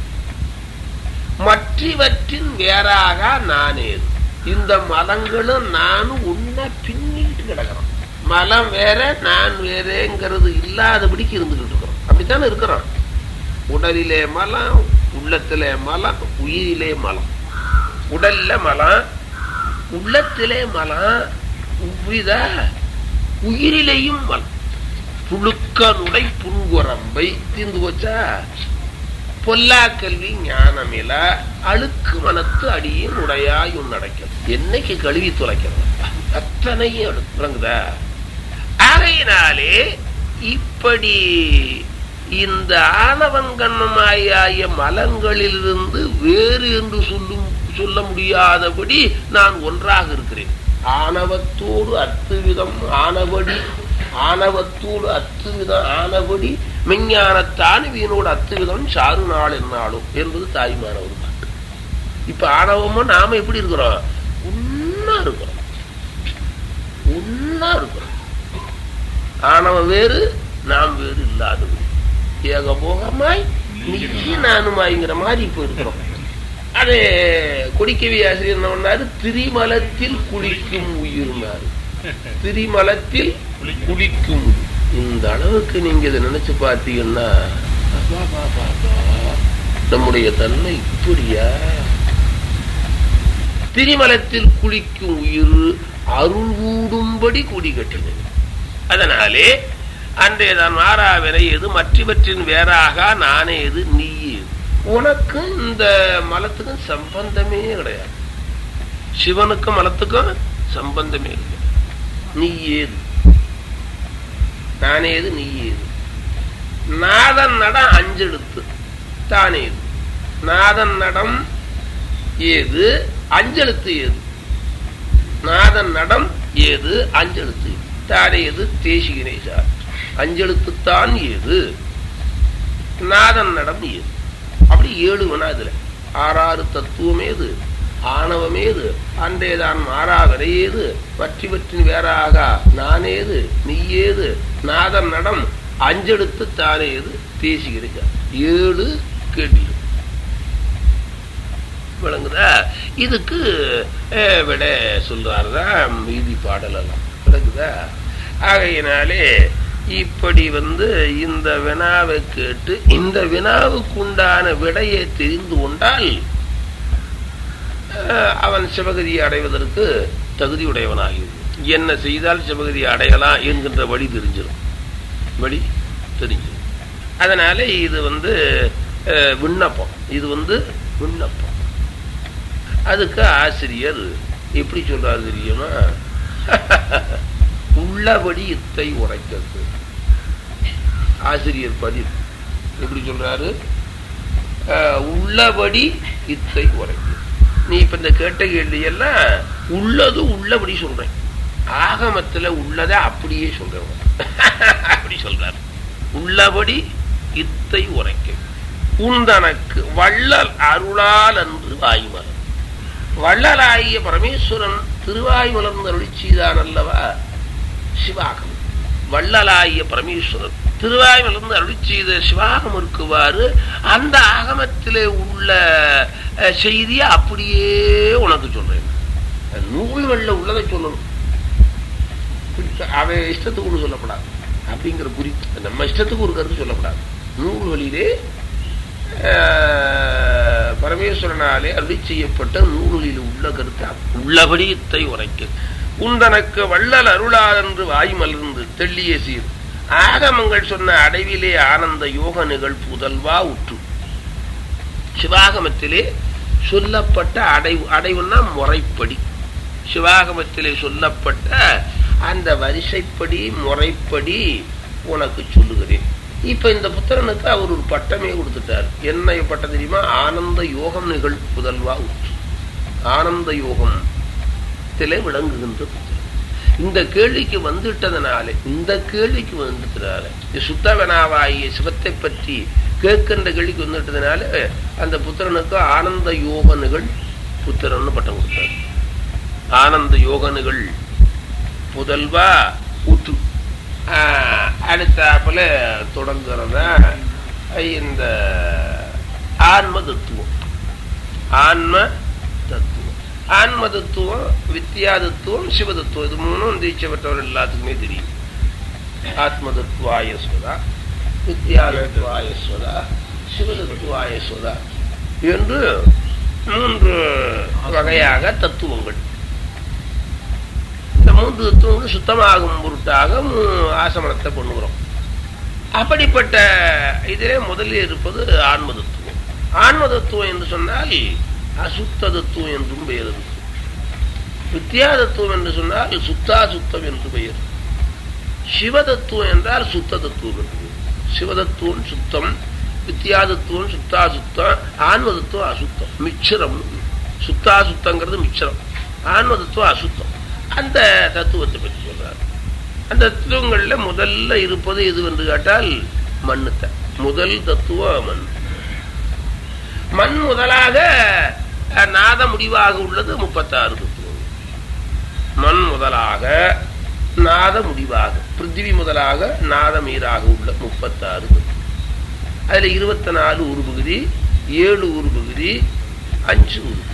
மற்றவற்றின் வேறாக நான் ஏது இந்த மலங்களும் நானும் ஒன்னா பின்னிட்டு கிடக்கிறோம் மலம் வேற நான் வேறேங்கிறது இல்லாதபடிக்கு இருந்துகிட்டு இருக்கிறோம் அப்படித்தானே இருக்கிறோம் உடலிலே மலம் உள்ளத்திலே மலம் உயிரிலே மலம் உடல்ல மலம் உள்ளத்திலே மலம் உவ்வித உயிரிலேயும் மலம் புழுக்கனுடை புன்குரம்பை தீர்ந்து போச்சா பொல்லா கல்வி ஞானமில அழுக்கு மனத்து அடியின் உடையாய் உன்னடைக்கல் என்னைக்கு கழுவி துளைக்கிறது அத்தனையும் எடுத்து விளங்குதா ஆகையினாலே இப்படி இந்த ஆணவங்கண்ணமாய மலங்களிலிருந்து வேறு என்று சொல்லும் சொல்ல முடியாதபடி நான் ஒன்றாக இருக்கிறேன் ஆணவத்தோடு அத்துவிதம் ஆனபடி ஆணவத்தோடு அத்துவிதம் ஆனபடி மெஞ்ஞானத்தான் வீணோடு அத்துவிதம் சாறு நாள் என்னாலும் என்பது தாய்மான ஒரு பாட்டு இப்ப ஆணவமும் நாம எப்படி இருக்கிறோம் உண்ணா இருக்கிறோம் உண்ணா இருக்கிறோம் ஆணவம் வேறு நாம் வேறு இல்லாதது ஏகபோகமாய் நீ நானுமாய்ங்கிற மாதிரி இப்ப இருக்கிறோம் அது கொடிக்கவி ஆசிரியர் என்ன பண்ணாரு திரிமலத்தில் குளிக்கும் உயிர்னாரு திரிமலத்தில் குளிக்கும் உயிர். இந்த அளவுக்கு நீங்க இதை நினைச்சு பார்த்தீங்கன்னா அப்பா, அப்பா, அப்பா, அப்பா. நம்முடைய தன்மை இப்படியா திரிமலத்தில் குளிக்கும் உயிர் அருள் கூடும்படி குடி கட்டினது அதனாலே அன்றைய தான் மாறாவினை எது மற்றவற்றின் வேறாக நானே எது நீ எது உனக்கும் இந்த மலத்துக்கும் சம்பந்தமே கிடையாது சிவனுக்கும் மலத்துக்கும் சம்பந்தமே இல்லை நீ ஏது நானே ஏது நீ ஏது நாதன் நடம் அஞ்செழுத்து தானே ஏது நாதன் நடம் ஏது அஞ்செழுத்து ஏது நாதன் நடம் ஏது அஞ்செழுத்து தானே ஏது தேசிகனே சார் அஞ்செழுத்துத்தான் ஏது நாதன் நடம் ஏது அப்படி ஏழு வேணா இதுல ஆறாறு தத்துவம் ஏது ஆணவம் ஏது அன்றேதான் மாறாவரை ஏது பற்றிவற்றின் வேறாக நானேது நீயேது நாதன் நடம் அஞ்செடுத்து தானேது தேசிகிறீங்க ஏழு கேள்வி விளங்குதா இதுக்கு அஹ், விட சொல்றாருதான் மீதி பாடலெல்லாம் விளங்குதா ஆகையினாலே இப்படி வந்து இந்த வினாவை கேட்டு இந்த வினாவுக்கு உண்டான விடையை தெரிந்து கொண்டால் அஹ், அவன் சிவகதியை அடைவதற்கு தகுதியுடையவனாகிவிடும் என்ன செய்தால் சிவகதியை அடையலாம் என்கின்ற வழி தெரிஞ்சிடும் வழி தெரிஞ்சிடும் அதனால இது வந்து அஹ், விண்ணப்பம் இது வந்து விண்ணப்பம் அதுக்கு ஆசிரியர் எப்படி சொல்றாரு தெரியுமா உள்ளபடி இத்தை உரைக்கிறது ஆசிரியர் பதில் எப்படி சொல்றாரு அஹ், உள்ளபடி இத்தை உரைக்கிறது நீ இப்ப இந்த கேட்ட கேள்வி எல்லாம் உள்ளது உள்ளபடி சொல்றேன் ஆகமத்துல உள்ளதை அப்படியே சொல்றேன் அப்படி சொல்றாரு உள்ளபடி இத்தை உரைக்க உந்தனக்கு வள்ளல் அருளால் அன்று வாய்மலர் வள்ளலாகிய பரமேஸ்வரன் திருவாய் மலர்ந்து அருளி செய்தான் அல்லவா சிவாகம் வள்ளலாகிய பரமேஸ்வரன் திருவாய் மலர்ந்து அருளி செய்த சிவாகம் இருக்குவாறு அந்த ஆகமத்திலே உள்ள அஹ், செய்தியை அப்படியே உனக்கு சொல்றேன் நூல்களில் உள்ளதை சொல்லணும் அவன் இஷ்டத்துக்கு ஒன்று சொல்லப்படாது அப்படிங்கிற குறித்து நம்ம இஷ்டத்துக்கு ஒரு கருத்து சொல்லப்படாது நூல்களிலே ஆஹ், பரமேஸ்வரனாலே அருளி செய்யப்பட்ட நூல்களில் உள்ள கருத்து உள்ளபடி இத்தை உரைக்க உந்தனக்கு வள்ளல் அருளார் என்று வாய் மலர்ந்து தெள்ளிய சீர் ஆகமங்கள் சொன்ன அடைவிலே ஆனந்த யோக நிகழ் புதல்வா உற்று சிவாகமத்திலே சொல்லப்பட்ட அடைவு அடைவுன்னா முறைப்படி சிவாகமத்திலே சொல்லப்பட்ட அந்த வரிசைப்படி முறைப்படி உனக்கு சொல்லுகிறேன் இப்ப இந்த புத்திரனுக்கு அவர் ஒரு பட்டமே கொடுத்துட்டார் என்ன பட்டம் தெரியுமா ஆனந்த யோகம் நிகழ் புதல்வா உற்று ஆனந்த யோகம் விளங்குகின்ற புத்திரன் இந்த கேள்விக்கு வந்துட்டதனாலே இந்த கேள்விக்கு வந்துட்டதுனால இது சுத்தவனாவாகிய சிவத்தை பற்றி கேட்கின்ற கேள்விக்கு வந்துட்டதுனால அந்த புத்திரனுக்கு ஆனந்த யோகனுகள் புத்திரன்னு பட்டம் கொடுத்தார் ஆனந்த யோகனுகள் புதல்வா ஊற்று ஆஹ், அடுத்தாப்புல தொடங்குறதா இந்த ஆன்ம தத்துவம் ஆன்ம தத்துவம் ஆன்ம தத்துவம் வித்யா தத்துவம் சிவ தத்துவம் இது மூணும் தீட்சப்பட்டவர் எல்லாத்துக்குமே தெரியும் ஆத்ம தத்துவாய ஸ்வதா வித்யா தத்துவாய ஸ்வதா சிவ தத்துவாய ஸ்வதா என்று மூன்று வகையாக தத்துவங்கள் இந்த மூன்று தத்துவங்கள் சுத்தமாகும் பொருட்டாக மூ- ஆசமனத்தை பண்ணுகிறோம் அப்படிப்பட்ட இதிலே முதலில் இருப்பது ஆன்ம தத்துவம் ஆன்ம தத்துவம் என்று சொன்னால் அசுத்த தத்துவம் என்றும் பெயர் இருக்கு வித்யா தத்துவம் என்று சொன்னால் சுத்தா சுத்தம் என்று பெயர் சிவ தத்துவம் என்றால் சுத்த தத்துவம் என்று பெயர். சிவதத்துவம் சுத்தம் வித்யா தத்துவம் சுத்தா சுத்தம் ஆன்ம தத்துவம் அசுத்தம் மிச்சரம் சுத்தா சுத்தங்கிறது மிச்சரம் ஆன்ம தத்துவம் அசுத்தம் அந்த தத்துவத்தை பற்றி சொல்றாரு அந்த தத்துவங்கள்ல முதல்ல இருப்பது எது என்று கேட்டால் மண்ணுத்த முதல் தத்துவம் மண் மண் முதலாக அஹ், நாத முடிவாக உள்ளது முப்பத்தாறு தத்துவம் மண் முதலாக நாத முடிவாக பிருத்திவி முதலாக நாதமீராக உள்ள முப்பத்தாறு தத்துவம் அதுல இருபத்தி நாலு உருபகுதி ஏழு உருபகுதி அஞ்சு உருபகுதி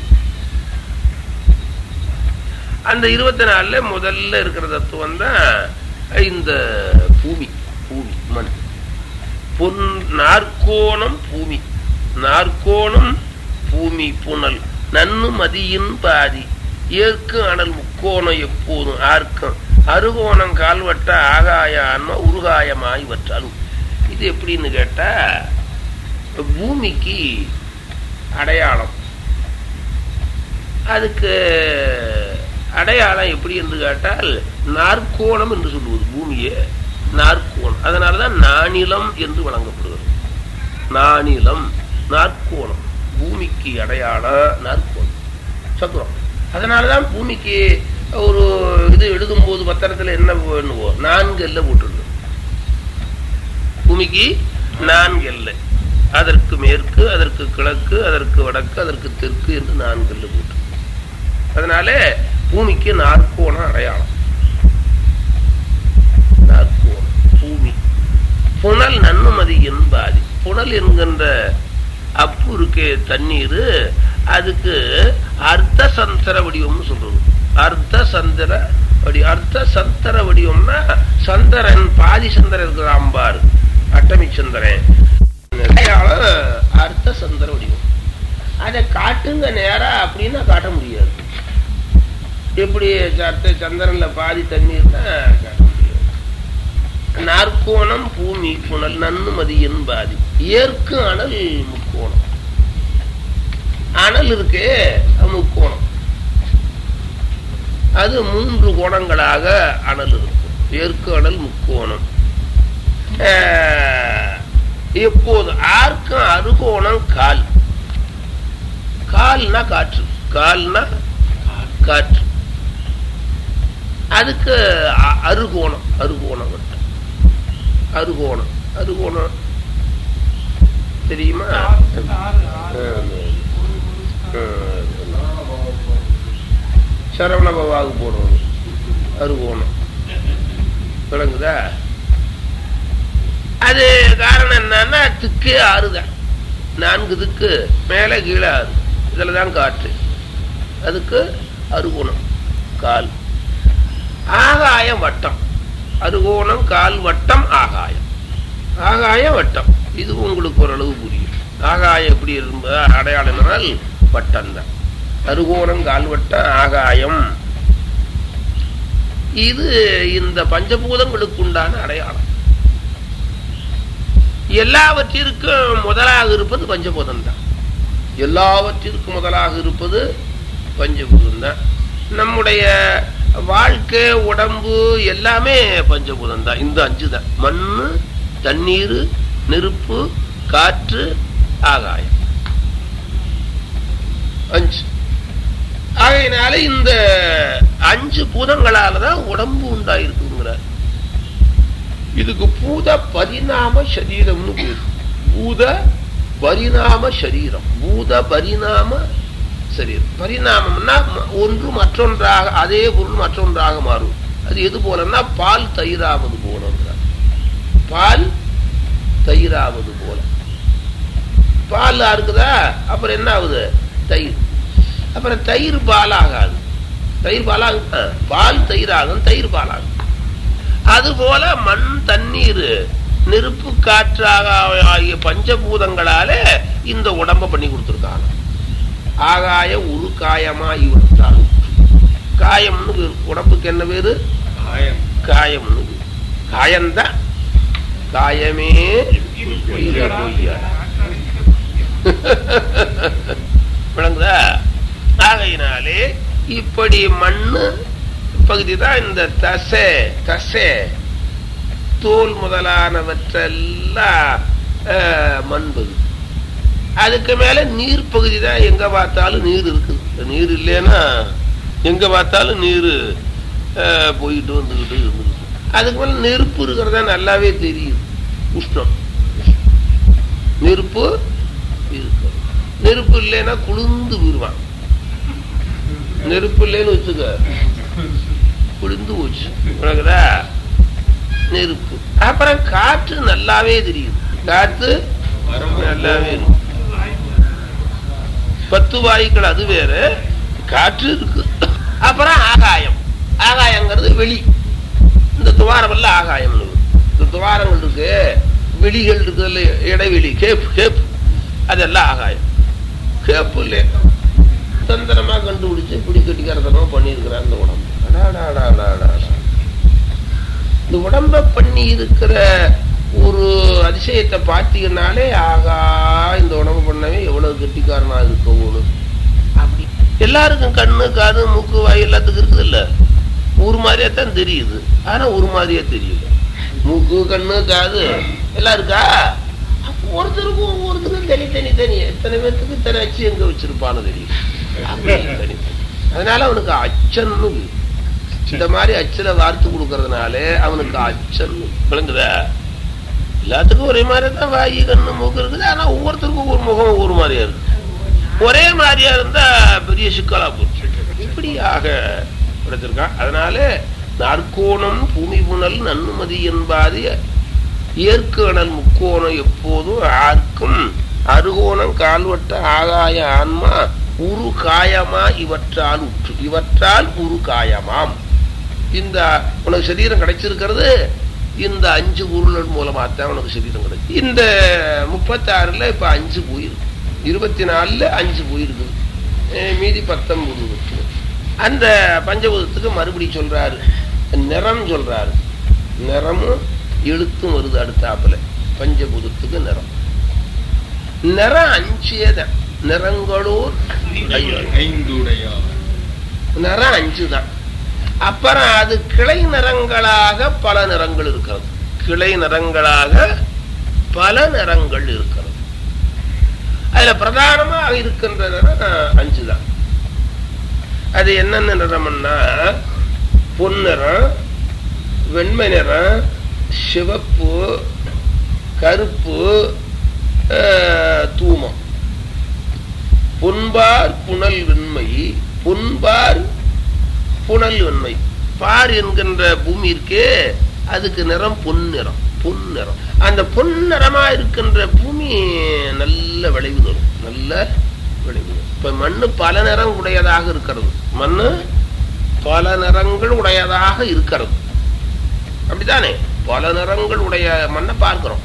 அந்த இருபத்தி நாலுல முதல்ல இருக்கிற தத்துவம் தான் இந்த பூமி பூமி மண் பொன் நாற்கோணம் பூமி நாற்கோணம் பூமி புனல் நன்னு மதியின் பாதி ஏற்கு அனல் முக்கோணம் எப்போதும் ஆர்க்கம் அருகோணம் கால்வட்ட ஆகாய ஆன்ம உருகாயமாய் வற்றாலும் இது எப்படின்னு கேட்டா பூமிக்கு அடையாளம் அதுக்கு அடையாளம் எப்படி என்று கேட்டால் நாற்கோணம் என்று சொல்லுவது பூமியே நாற்கோணம் அதனாலதான் நானிலம் என்று வழங்கப்படுகிறது நானிலம் நாற்கோணம் பூமிக்கு அடையாளம் நாற்கோணம் சதுரம் அதனாலதான் பூமிக்கு ஒரு இது எழுதும் போது பத்திரத்துல என்ன பண்ணுவோம் நான்கு எல்லை போட்டுருந்தோம் பூமிக்கு நான்கு எல்லை அதற்கு மேற்கு அதற்கு கிழக்கு அதற்கு வடக்கு அதற்கு தெற்கு என்று நான்கு எல்லை போட்டு அதனால பூமிக்கு நாற்கோணம் அடையாளம் நாற்கோணம் பூமி புனல் நன்னுமதி என்பாதி புனல் என்கின்ற அப்பு இருக்கே தண்ணீர் அதுக்கு அர்த்த சந்திர வடிவம்னு சொல்றது அர்த்த சந்திர வடி அர்த்த சந்திர வடிவம்னா சந்திரன் பாதி சந்திரன் இருக்கிறான் பாரு அட்டமி சந்திரன் அடையாளம் அர்த்த சந்திர வடிவம் அதை காட்டுங்க நேரா அப்படின்னா காட்ட முடியாது எப்படி சத்த சந்திரன்ல பாதி தண்ணீர்னா காட்ட முடியாது நாற்கோணம் பூமி புனல் நன்னுமதியின் பாதி ஏற்கு அனல் முக்கோணம் அனல் இருக்கே அது முக்கோணம் அது மூன்று கோணங்களாக அனல் இருக்கும் ஏற்கு அனல் முக்கோணம் ஆஹ், எப்போது ஆர்க்கும் அறுகோணம் கால் கால்னா காற்று கால்னா காற்று அதுக்கு அ- அறுகோணம் அறுகோணம் மட்டும் அறுகோணம் அறுகோணம் தெரியுமா சரவண பவாவுக்கு போடுறது அறுகோணம் விளங்குதா அது காரணம் என்னன்னா திக்கே ஆறுதான் நான்கு திக்கு மேலே கீழே ஆறு இதில் தான் காற்று அதுக்கு அறுகோணம் கால் ஆகாயம் வட்டம் அறுகோணம் கால் வட்டம் ஆகாயம் ஆகாயம் வட்டம் இது உங்களுக்கு ஓரளவு புரியும் ஆகாயம் எப்படி இருந்த அடையாளம் என்றால் வட்டம் தான் அறுகோணம் கால் வட்டம் ஆகாயம் இது இந்த பஞ்சபூதங்களுக்கு உண்டான அடையாளம் எல்லாவற்றிற்கும் முதலாக இருப்பது பஞ்சபூதம் தான் எல்லாவற்றிற்கும் முதலாக இருப்பது பஞ்சபூதம் தான் நம்முடைய வாழ்க்கை உடம்பு எல்லாமே பஞ்சபூதம் தான் இந்த அஞ்சு தான் மண்ணு தண்ணீர் நெருப்பு காற்று ஆகாயம் அஞ்சு ஆகையினால இந்த அஞ்சு பூதங்களால தான் உடம்பு உண்டாயிருக்குங்கிறார் இதுக்கு பூத பரிணாம சரீரம்னு பேரு பூத பரிணாம சரீரம் பூத பரிணாம சரீரம் பரிணாமம்னா ம- ஒன்று மற்றொன்றாக அதே பொருள் மற்றொன்றாக மாறும் அது எது போலன்னா பால் தயிராவது போலங்கிறார் பால் தயிராவது போல பால் இருக்குதா அப்புறம் என்ன ஆகுது தயிர் அப்புறம் தயிர் பால் ஆகாது தயிர் பாலாகும் ஆ, பால் தயிராகும் தயிர் பாலாகும் அதுபோல மண் தண்ணீர் நெருப்பு காற்றாக ஆகிய பஞ்சபூதங்களாலே இந்த உடம்ப பண்ணி கொடுத்துருக்காங்க ஆகாய உரு காயமா இவற்றால் காயம்னு பேரு. உடம்புக்கு என்ன பேரு ஆயம் காயம்னு பேரு. காயம்தான் காயமே பொய்ய பொய்யா. விளங்குதா ஆகையினாலே இப்படி மண்ணு பகுதி தான் இந்த தசை தசை தோல் முதலானவற்றெல்லாம் அஹ், மண் பகுதி அதுக்கு மேல நீர் பகுதி தான் எங்க பார்த்தாலும் நீர் இருக்குது நீர் இல்லைன்னா எங்க பார்த்தாலும் நீர் அஹ், போயிட்டு வந்துகிட்டு இருந்துருக்கு அதுக்கு மேல நெருப்பு இருக்கிறதா நல்லாவே தெரியுது உஷ்ணம் நெருப்பு இருக்கு நெருப்பு இல்லைன்னா குளிர்ந்து போயிடுவான் நெருப்பு இல்லைன்னு வச்சுக்க குளிர்ந்து போச்சு உனக்குதா நெருப்பு அப்புறம் காற்று நல்லாவே தெரியுது காற்று நல்லாவே இருக்கு பத்து வாயுக்கள் அது வேற காற்று இருக்கு அப்புறம் ஆகாயம் ஆகாயங்கிறது வெளி இந்த துவாரம் எல்லாம் ஆகாயம் இந்த துவாரங்கள் இருக்கு வெளிகள் இருக்குதுல்ல இடைவெளி கேப் கேப் அதெல்லாம் ஆகாயம் கேப்பு இல்லை தந்திரமா கண்டுபிடிச்சு பிடி கட்டிக்கிறதனோ பண்ணியிருக்கிறார் இந்த உடம்பு அடாடாடாடாடா. இந்த உடம்ப பண்ணி இருக்கிற ஒரு அதிசயத்தை பார்த்தீங்கன்னாலே ஆகா இந்த உடம்பு பண்ணவே எவ்வளவு கெட்டிக்காரனா இருக்கு எல்லாருக்கும் கண்ணு காது மூக்கு வாய் எல்லாத்துக்கும் இருக்குது இல்ல ஒரு மாதிரியா தான் தெரியுது ஆனா ஒரு மாதிரியா தெரியல மூக்கு கண்ணு காது எல்லாம் இருக்கா அப்ப ஒருத்தருக்கும் ஒவ்வொருத்தருக்கும் தனி தனி தனி எத்தனை பேர்த்துக்கு இத்தனை அச்சு எங்க வச்சிருப்பான்னு தெரியும் அப்படி தனி. அதனால அவனுக்கு அச்சன்னு பேரு. இந்த மாதிரி அச்சல வார்த்து கொடுக்கறதுனால அவனுக்கு அச்சன் விளங்குதா எல்லாத்துக்கும் ஒரே மாதிரி தான் வாய் கண்ணு மூக்கு இருக்குது ஆனா ஒவ்வொருத்தருக்கும் ஒவ்வொரு முகம் ஒவ்வொரு மாதிரியா இருக்கு ஒரே மாதிரியா இருந்தா பெரிய சிக்கலா போச்சு இப்படியாக படைத்திருக்கான் அதனால நாற்கோணம் பூமி புனல் நன்னுமதி என்பாது ஏற்கணல் முக்கோணம் எப்போதும் ஆர்க்கும் அருகோணம் கால்வட்ட ஆகாய ஆன்மா உரு காயமா இவற்றால் உற்று இவற்றால் உரு காயமாம் இந்த உனக்கு சரீரம் கிடைச்சிருக்கிறது இந்த அஞ்சு பொருள் மூலமா தான் உனக்கு சரீரம் கிடைச்சு இந்த முப்பத்தாறுல இப்ப அஞ்சு போயிருக்கு இருபத்தி நாலுல அஞ்சு போயிருக்குது அஹ் மீதி பத்தொன்பது இருக்கு அந்த பஞ்சபூதத்துக்கு மறுபடி சொல்றாரு நிறம் சொல்றாரு நிறமும் எழுத்தும் வருது அடுத்தாப்புல பஞ்சபூதத்துக்கு நிறம் நிறம் அஞ்சே தான் நிறங்களோர் ஐயோ ஐந்துடையார் நிறம் அஞ்சு தான் அப்புறம் அது கிளை நிறங்களாக பல நிறங்கள் இருக்கிறது கிளை நிறங்களாக பல நிறங்கள் இருக்கிறது அதுல பிரதானமாக இருக்கின்ற நிறம் அஞ்சு தான் அது என்னென்ன நிறம்னா பொன்னிறம் வெண்மை நிறம் சிவப்பு கருப்பு ஆஹ், தூமம் பொன்பார் புனல் வெண்மை பொன்பார் புனல் வெண்மை பார் என்கின்ற பூமி இருக்கே அதுக்கு நிறம் பொன்னிறம் பொன்னிறம் அந்த பொன்னிறமா இருக்கின்ற பூமி நல்ல விளைவு தரும் நல்ல விளைவு தரும். இப்ப மண்ணு பல நிறம் உடையதாக இருக்கிறது மண்ணு பல நிறங்கள் உடையதாக இருக்கிறது அப்படித்தானே பல நிறங்கள் உடைய மண்ணை பார்க்கிறோம்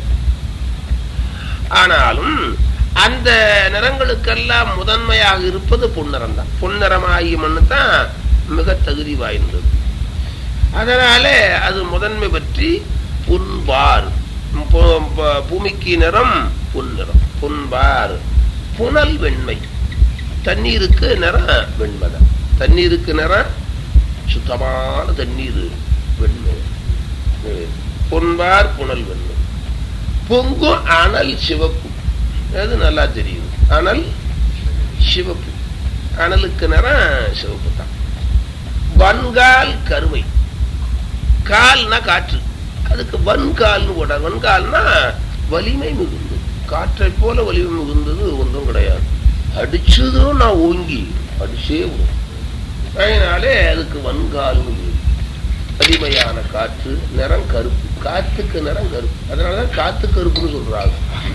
ஆனாலும் அந்த நிறங்களுக்கெல்லாம் முதன்மையாக இருப்பது பொன்னிறம் தான் பொன்னிறமாகிய மண்ணு தான் மிக தகுதி வாய்ந்தது அதனால அது முதன்மை பற்றி புன்பார் பொ- ப- பூமிக்கு நிறம் பொன்னிறம் புன்பார் புனல் வெண்மை தண்ணீருக்கு நிறம் வெண்மைதான் தண்ணீருக்கு நிறம் சுத்தமான தண்ணீர் வெண்மை பொன்பார் புனல் வெண்மை பொங்கும் அனல் சிவப்பு அது நல்லா தெரியுது அனல் சிவப்பு அனலுக்கு நிறம் சிவப்பு தான் வன்கால் கருமை கால்னா காற்று அதுக்கு வன்கால்னு போட்டார் வன்கால்னா வலிமை மிகுந்தது காற்றை போல வலிமை மிகுந்தது ஒன்றும் கிடையாது அடிச்சதும் நான் ஓங்கி அடிச்சே விடும் அதனாலே அதுக்கு வன்கால்னு பேரு. வலிமையான காற்று நிறம் கருப்பு காத்துக்கு நிறம் கருப்பு அதனாலதான் காத்து கருப்புன்னு சொல்றாங்க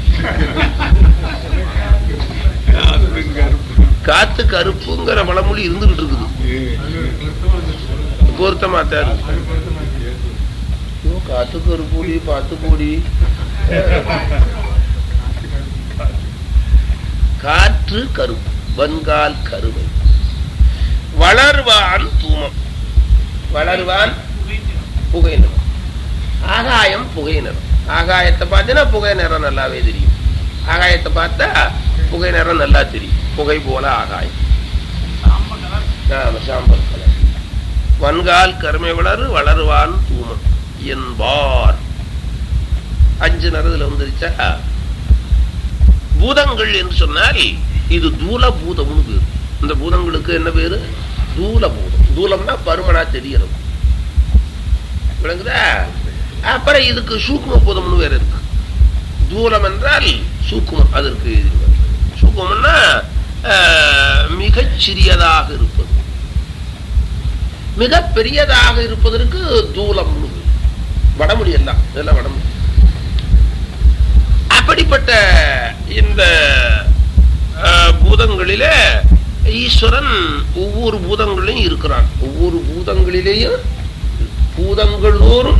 காத்து கருப்புங்கிற பழமொழி இருந்துகிட்டு இருக்குது பொருத்தமா தான் இருக்கு. ஐயோ, காத்து கருப்பூடி பாத்து கூடி காற்று கருப்பு வன்கால் கருமை வளர்வான் தூமம் வளர்வான் புகை நிறம் ஆகாயம் புகை நிறம் ஆகாயத்தை பார்த்தீங்கன்னா புகை நிறம் நல்லாவே தெரியும் ஆகாயத்தை பார்த்தா புகை நிறம் நல்லா தெரியும் புகை போல ஆகாயம் ஆமா, சாம்பல் கலர் வன்கால் கருமை வளர் வளருவான் தூமம் என்பார் அஞ்சு நிறத்துல வந்துருச்சா பூதங்கள் என்று சொன்னால் இது தூல பூதம்னு பேரு இந்த பூதங்களுக்கு என்ன பேரு தூல பூதம் தூலம்னா பருமனா தெரியறது விளங்குதா அப்புறம் இதுக்கு சூக்கும பூதம்னு வேற இருக்கு தூலம் என்றால் சூக்குமம் அதற்கு சூக்குமம்னா ஆஹ், மிகச் சிறியதாக இருப்பது மிக பெரியதாக இருப்பதற்கு தூலம் வடமொழி எல்லாம் இதெல்லாம் வடமொழி அப்படிப்பட்ட இந்த ஆஹ், பூதங்களிலே ஈஸ்வரன் ஒவ்வொரு பூதங்களிலும் இருக்கிறான் ஒவ்வொரு பூதங்களிலேயும் பூதங்கள் தோறும்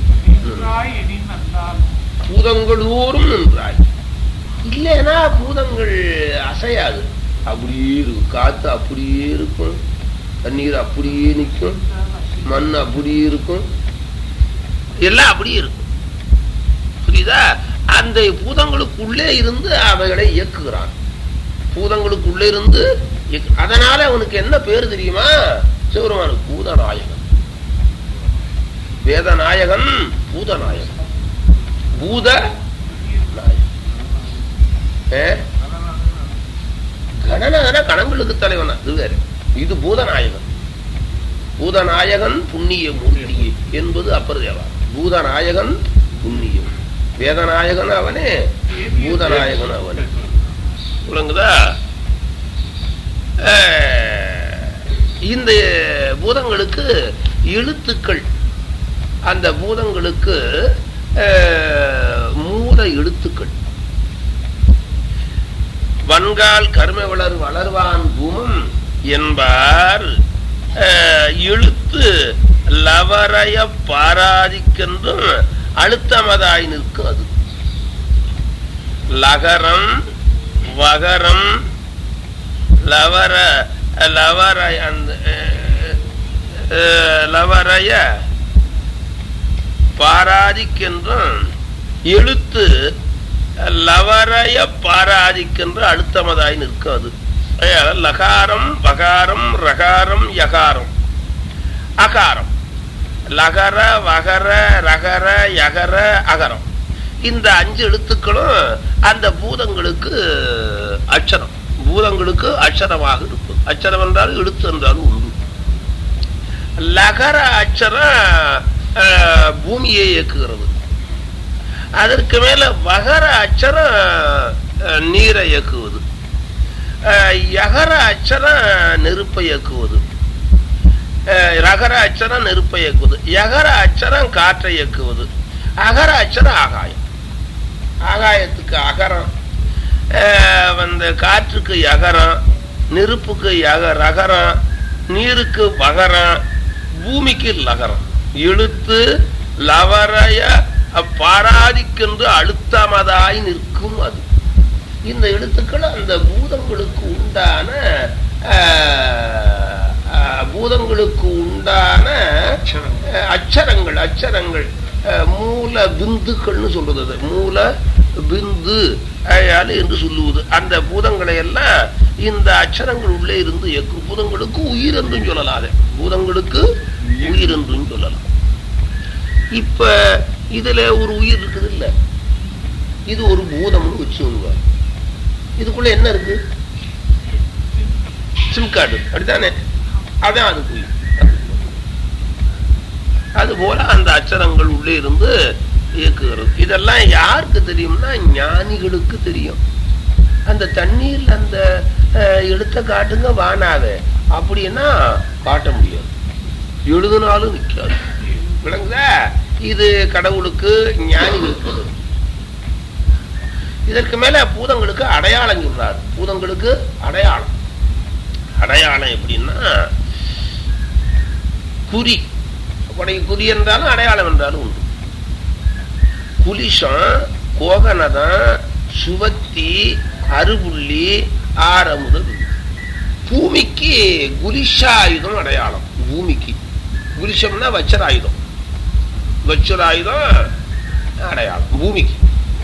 பூதங்கள் தோறும் நின்றாய் இல்லைன்னா பூதங்கள் அசையாது அப்படியே இருக்கும் காத்து அப்படியே இருக்கும் தண்ணீர் அப்படியே நிற்கும் மண் அப்படியே இருக்கும் எல்லாம் அப்படியே இருக்கும் புரியுதா அந்த பூதங்களுக்குள்ளே இருந்து அவைகளை இயக்குகிறான் பூதங்களுக்குள்ளே இருந்து எக்- அதனால அவனுக்கு என்ன பேர் தெரியுமா சிவருமானுக்கு பூதநாயகன் வேதநாயகன் பூதநாயகன் பூத நாயகன் ஏ? கணநாதன கணங்களுக்கு தலைவன் அது வேற இது பூதநாயகன் பூதநாயகன் புண்ணிய மூர்த்தியே என்பது அப்பர் தேவா பூதநாயகன் புண்ணியம் வேதநாயகன் அவனே பூதநாயகன் அவனே விளங்குதா அஹ், இந்த பூதங்களுக்கு எழுத்துக்கள் அந்த பூதங்களுக்கு அஹ், மூல எழுத்துக்கள் வன்கால் கருமை வளர் வளர்வான் பூமம் என்பார் அஹ், இழுத்து லவரைய பாராதிக்கென்றும் அழுத்தமதாய் நிற்கும் அது லகரம் வகரம் லவர லவர அந்த அஹ், அஹ், லவரைய பாராதிக்கென்றும் எழுத்து லவரைய பாராதிக்கென்று அழுத்தமதாய் நிற்கும் அது அஹ், லகாரம் வகாரம் ரகாரம் யகாரம் அகாரம் லகர வகர ரகர யகர அகரம் இந்த அஞ்சு எழுத்துக்களும் அந்த பூதங்களுக்கு அட்சரம் பூதங்களுக்கு அட்சரமாக இருக்கும் அட்சரம் என்றாலும் எழுத்து என்றாலும் உண்டு லகர அட்சரம் அஹ், பூமியை இயக்குகிறது அதற்கு மேல வகர அட்சரம் அஹ், நீரை இயக்குவது அஹ், யகர அட்சரம் நெருப்பை இயக்குவது அஹ், ரகர அட்சரம் நெருப்பை இயக்குவது யகர அட்சரம் காற்றை இயக்குவது அகர அட்சரம் ஆகாயம் ஆகாயத்துக்கு அகரம் அஹ், வந்து காற்றுக்கு யகரம் நெருப்புக்கு யக ரகரம் நீருக்கு வகரம் பூமிக்கு லகரம் இழுத்து லவரைய பாராதிக்கென்று அழுத்தமதாய் நிற்கும் அது இந்த எழுத்துக்கள் அந்த பூதங்களுக்கு உண்டான அஹ், அஹ், பூதங்களுக்கு உண்டான அட்சரங்கள். அஹ், அட்சரங்கள் அட்சரங்கள் அஹ், மூல பிந்துக்கள்னு சொல்றது அது. மூல பிந்து அயால் என்று சொல்லுவது அந்த பூதங்களை எல்லாம் இந்த அட்சரங்கள் உள்ளே இருந்து இயக்கும் பூதங்களுக்கு உயிர் என்றும் சொல்லலாம் அதை. பூதங்களுக்கு உயிர் என்றும் சொல்லலாம் இப்ப இதுல ஒரு உயிர் இருக்குது இல்ல இது ஒரு பூதம்னு வச்சுக்கோங்க இதுக்குள்ள என்ன இருக்கு சிம் கார்டு அப்படித்தானே அதான் அதுக்கு உயிர் அது போல அந்த அச்சரங்கள் உள்ளே இருந்து இயக்குகிறது இதெல்லாம் யாருக்கு தெரியும்னா ஞானிகளுக்கு தெரியும் அந்த தண்ணீர்ல அந்த அஹ், எழுத்த காட்டுங்க வானாவே அப்படின்னா காட்ட முடியாது எழுதுனாலும் நிற்காது விளங்குதா இது கடவுளுக்கு ஞானிகளுக்கு இதற்கு மேல பூதங்களுக்கு அடையாளம் சொல்றாரு பூதங்களுக்கு அடையாளம் அடையாளம் எப்படின்னா குறி அப்படி குறி என்றாலும் அடையாளம் என்றாலும் உண்டு குலிஷம் கோகனதம் சுவத்தி அருபுள்ளி ஆரமுதல் பூமிக்கு குலிஷாயுதம் அடையாளம் பூமிக்கு குலிஷம்னா வச்சராயுதம் வச்சராயுதம் அடையாளம் பூமிக்கு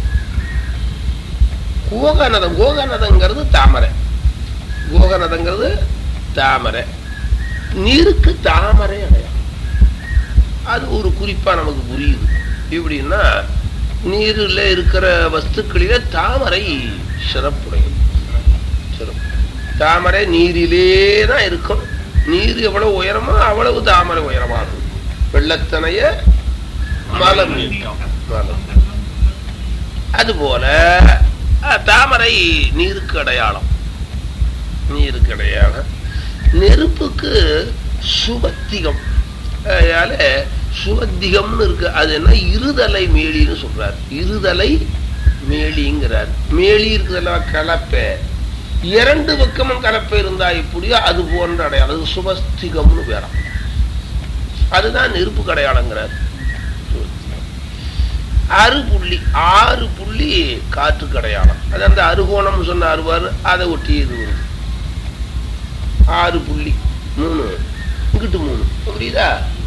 கோகனதம் கோகனதங்கிறது தாமரை கோகனதங்கிறது தாமரை நீருக்கு தாமரை அடையாளம் அது ஒரு குறிப்பா நமக்கு புரியுது எப்படின்னா நீரில் இருக்கிற வஸ்துக்களில தாமரை சிறப்புடையது சிறப்பு தாமரை நீரிலே தான் இருக்கும் நீர் எவ்வளவு உயரமோ அவ்வளவு தாமரை உயரமாகும் வெள்ளத்தனைய மலம் மலம் அதுபோல அஹ், தாமரை நீருக்கு அடையாளம் நீருக்கு அடையாளம் நெருப்புக்கு சுபத்திகம் அதனால சுபத்திகம்னு இருக்கு அது என்ன இருதலை மேலின்னு சொல்றார் இருதலை மேலிங்கிறார் மேலி இருக்குதுல்ல கலப்பை இரண்டு பக்கமும் கலப்பை இருந்தா எப்படியோ அது போன்ற அடையாளம் அது சுபஸ்திகம்னு வேறாம் அதுதான் நெருப்பு அடையாளங்கிறார் அறு புள்ளி ஆறு புள்ளி காற்றுக்கு அடையாளம் அது அந்த அருகோணம் சொன்ன அறுவாரு அதை ஒட்டி இது வருது ஆறு புள்ளி மூணு இங்கிட்டு மூணு புரியுதா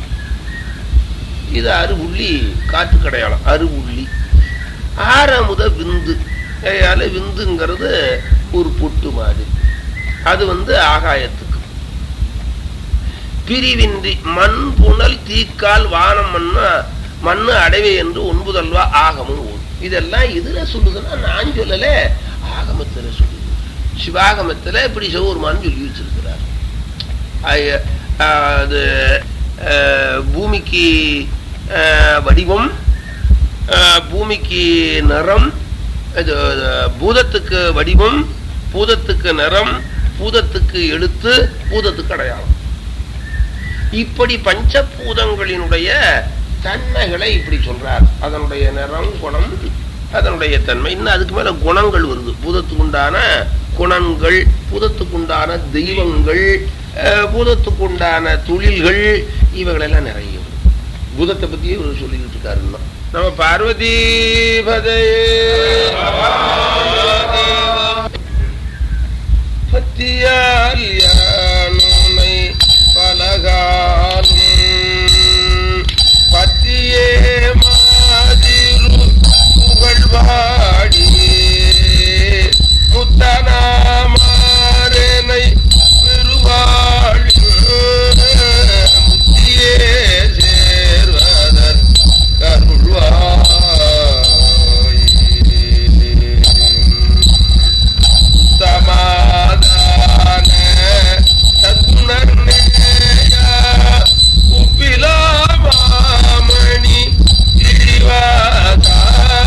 இது அறு புள்ளி காற்றுக்கு அடையாளம் அறு புள்ளி ஆறாமுத விந்து ஏயால விந்துங்கிறது ஒரு பொட்டு மாதிரி அது வந்து ஆகாயத்துக்கு பிரிவின்றி மண் புனல் தீக்கால் வானம் மண்ணு மண்ணு அடைவே என்று ஒன்புதல்வா ஆகமும் ஓடும் இதெல்லாம் இதுல சொல்லுதுன்னா நான் சொல்லல ஆகமத்துல சொல்லுது சிவாகமத்துல இப்படி சிவபெருமான் சொல்லி வச்சிருக்கிறார் ஐய- ஆஹ் அது ஆஹ் பூமிக்கு ஆஹ் வடிவம் ஆஹ் பூமிக்கு நிறம் இது இது பூதத்துக்கு வடிவம் பூதத்துக்கு நிறம் பூதத்துக்கு எழுத்து பூதத்துக்கு அடையாளம் இப்படி பஞ்சபூதங்களினுடைய தன்மைகளை இப்படி சொல்றார் அதனுடைய நிறம் குணம் அதனுடைய தன்மை இன்னும் அதுக்கு மேல குணங்கள் வருது பூதத்துக்குண்டான குணங்கள் பூதத்துக்குண்டான தெய்வங்கள் அஹ், பூதத்துக்குண்டான தொழில்கள் இவைகளெல்லாம் நிறைய வருது. பூதத்தை பத்தியே இவர் சொல்லிக்கிட்டு இருக்காரு இன்னும். நம்ம பார்வதி பத்தியால் யானுனை பலகாலும் பத்தியே மாதிரு புகழ்வாடி முத்தனாமாரனை பெருவாழ் முத்தியே சேர்வதற் கருள்வாய் சமாதான சத்குணர்நேய உப்பிலாமாமணி இழிவாதா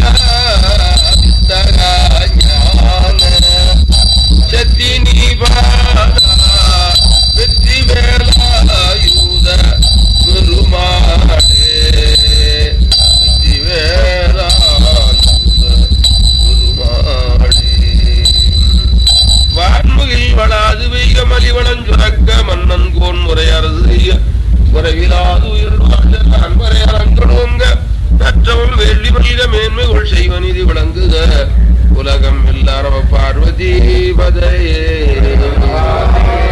ஞான சத்தி நிவாதா வெற்றி வேலாயுத பெருமாடே வெற்றி வேலாயுத பெருமாடே வான்முகில் வளாது வெய்ய மலிவளம் சுரக்க மன்னன் கோன் முறையரது செய்ய குறைவிலாது உயிர் வாழ்ந்தான் வரையறங்கொடுங்க மற்றவள் வேள்வி மல்க மேன்மை கொள் செய்வ நீதி விளங்குக உலகம் எல்லாரவ பார்வதி பதையே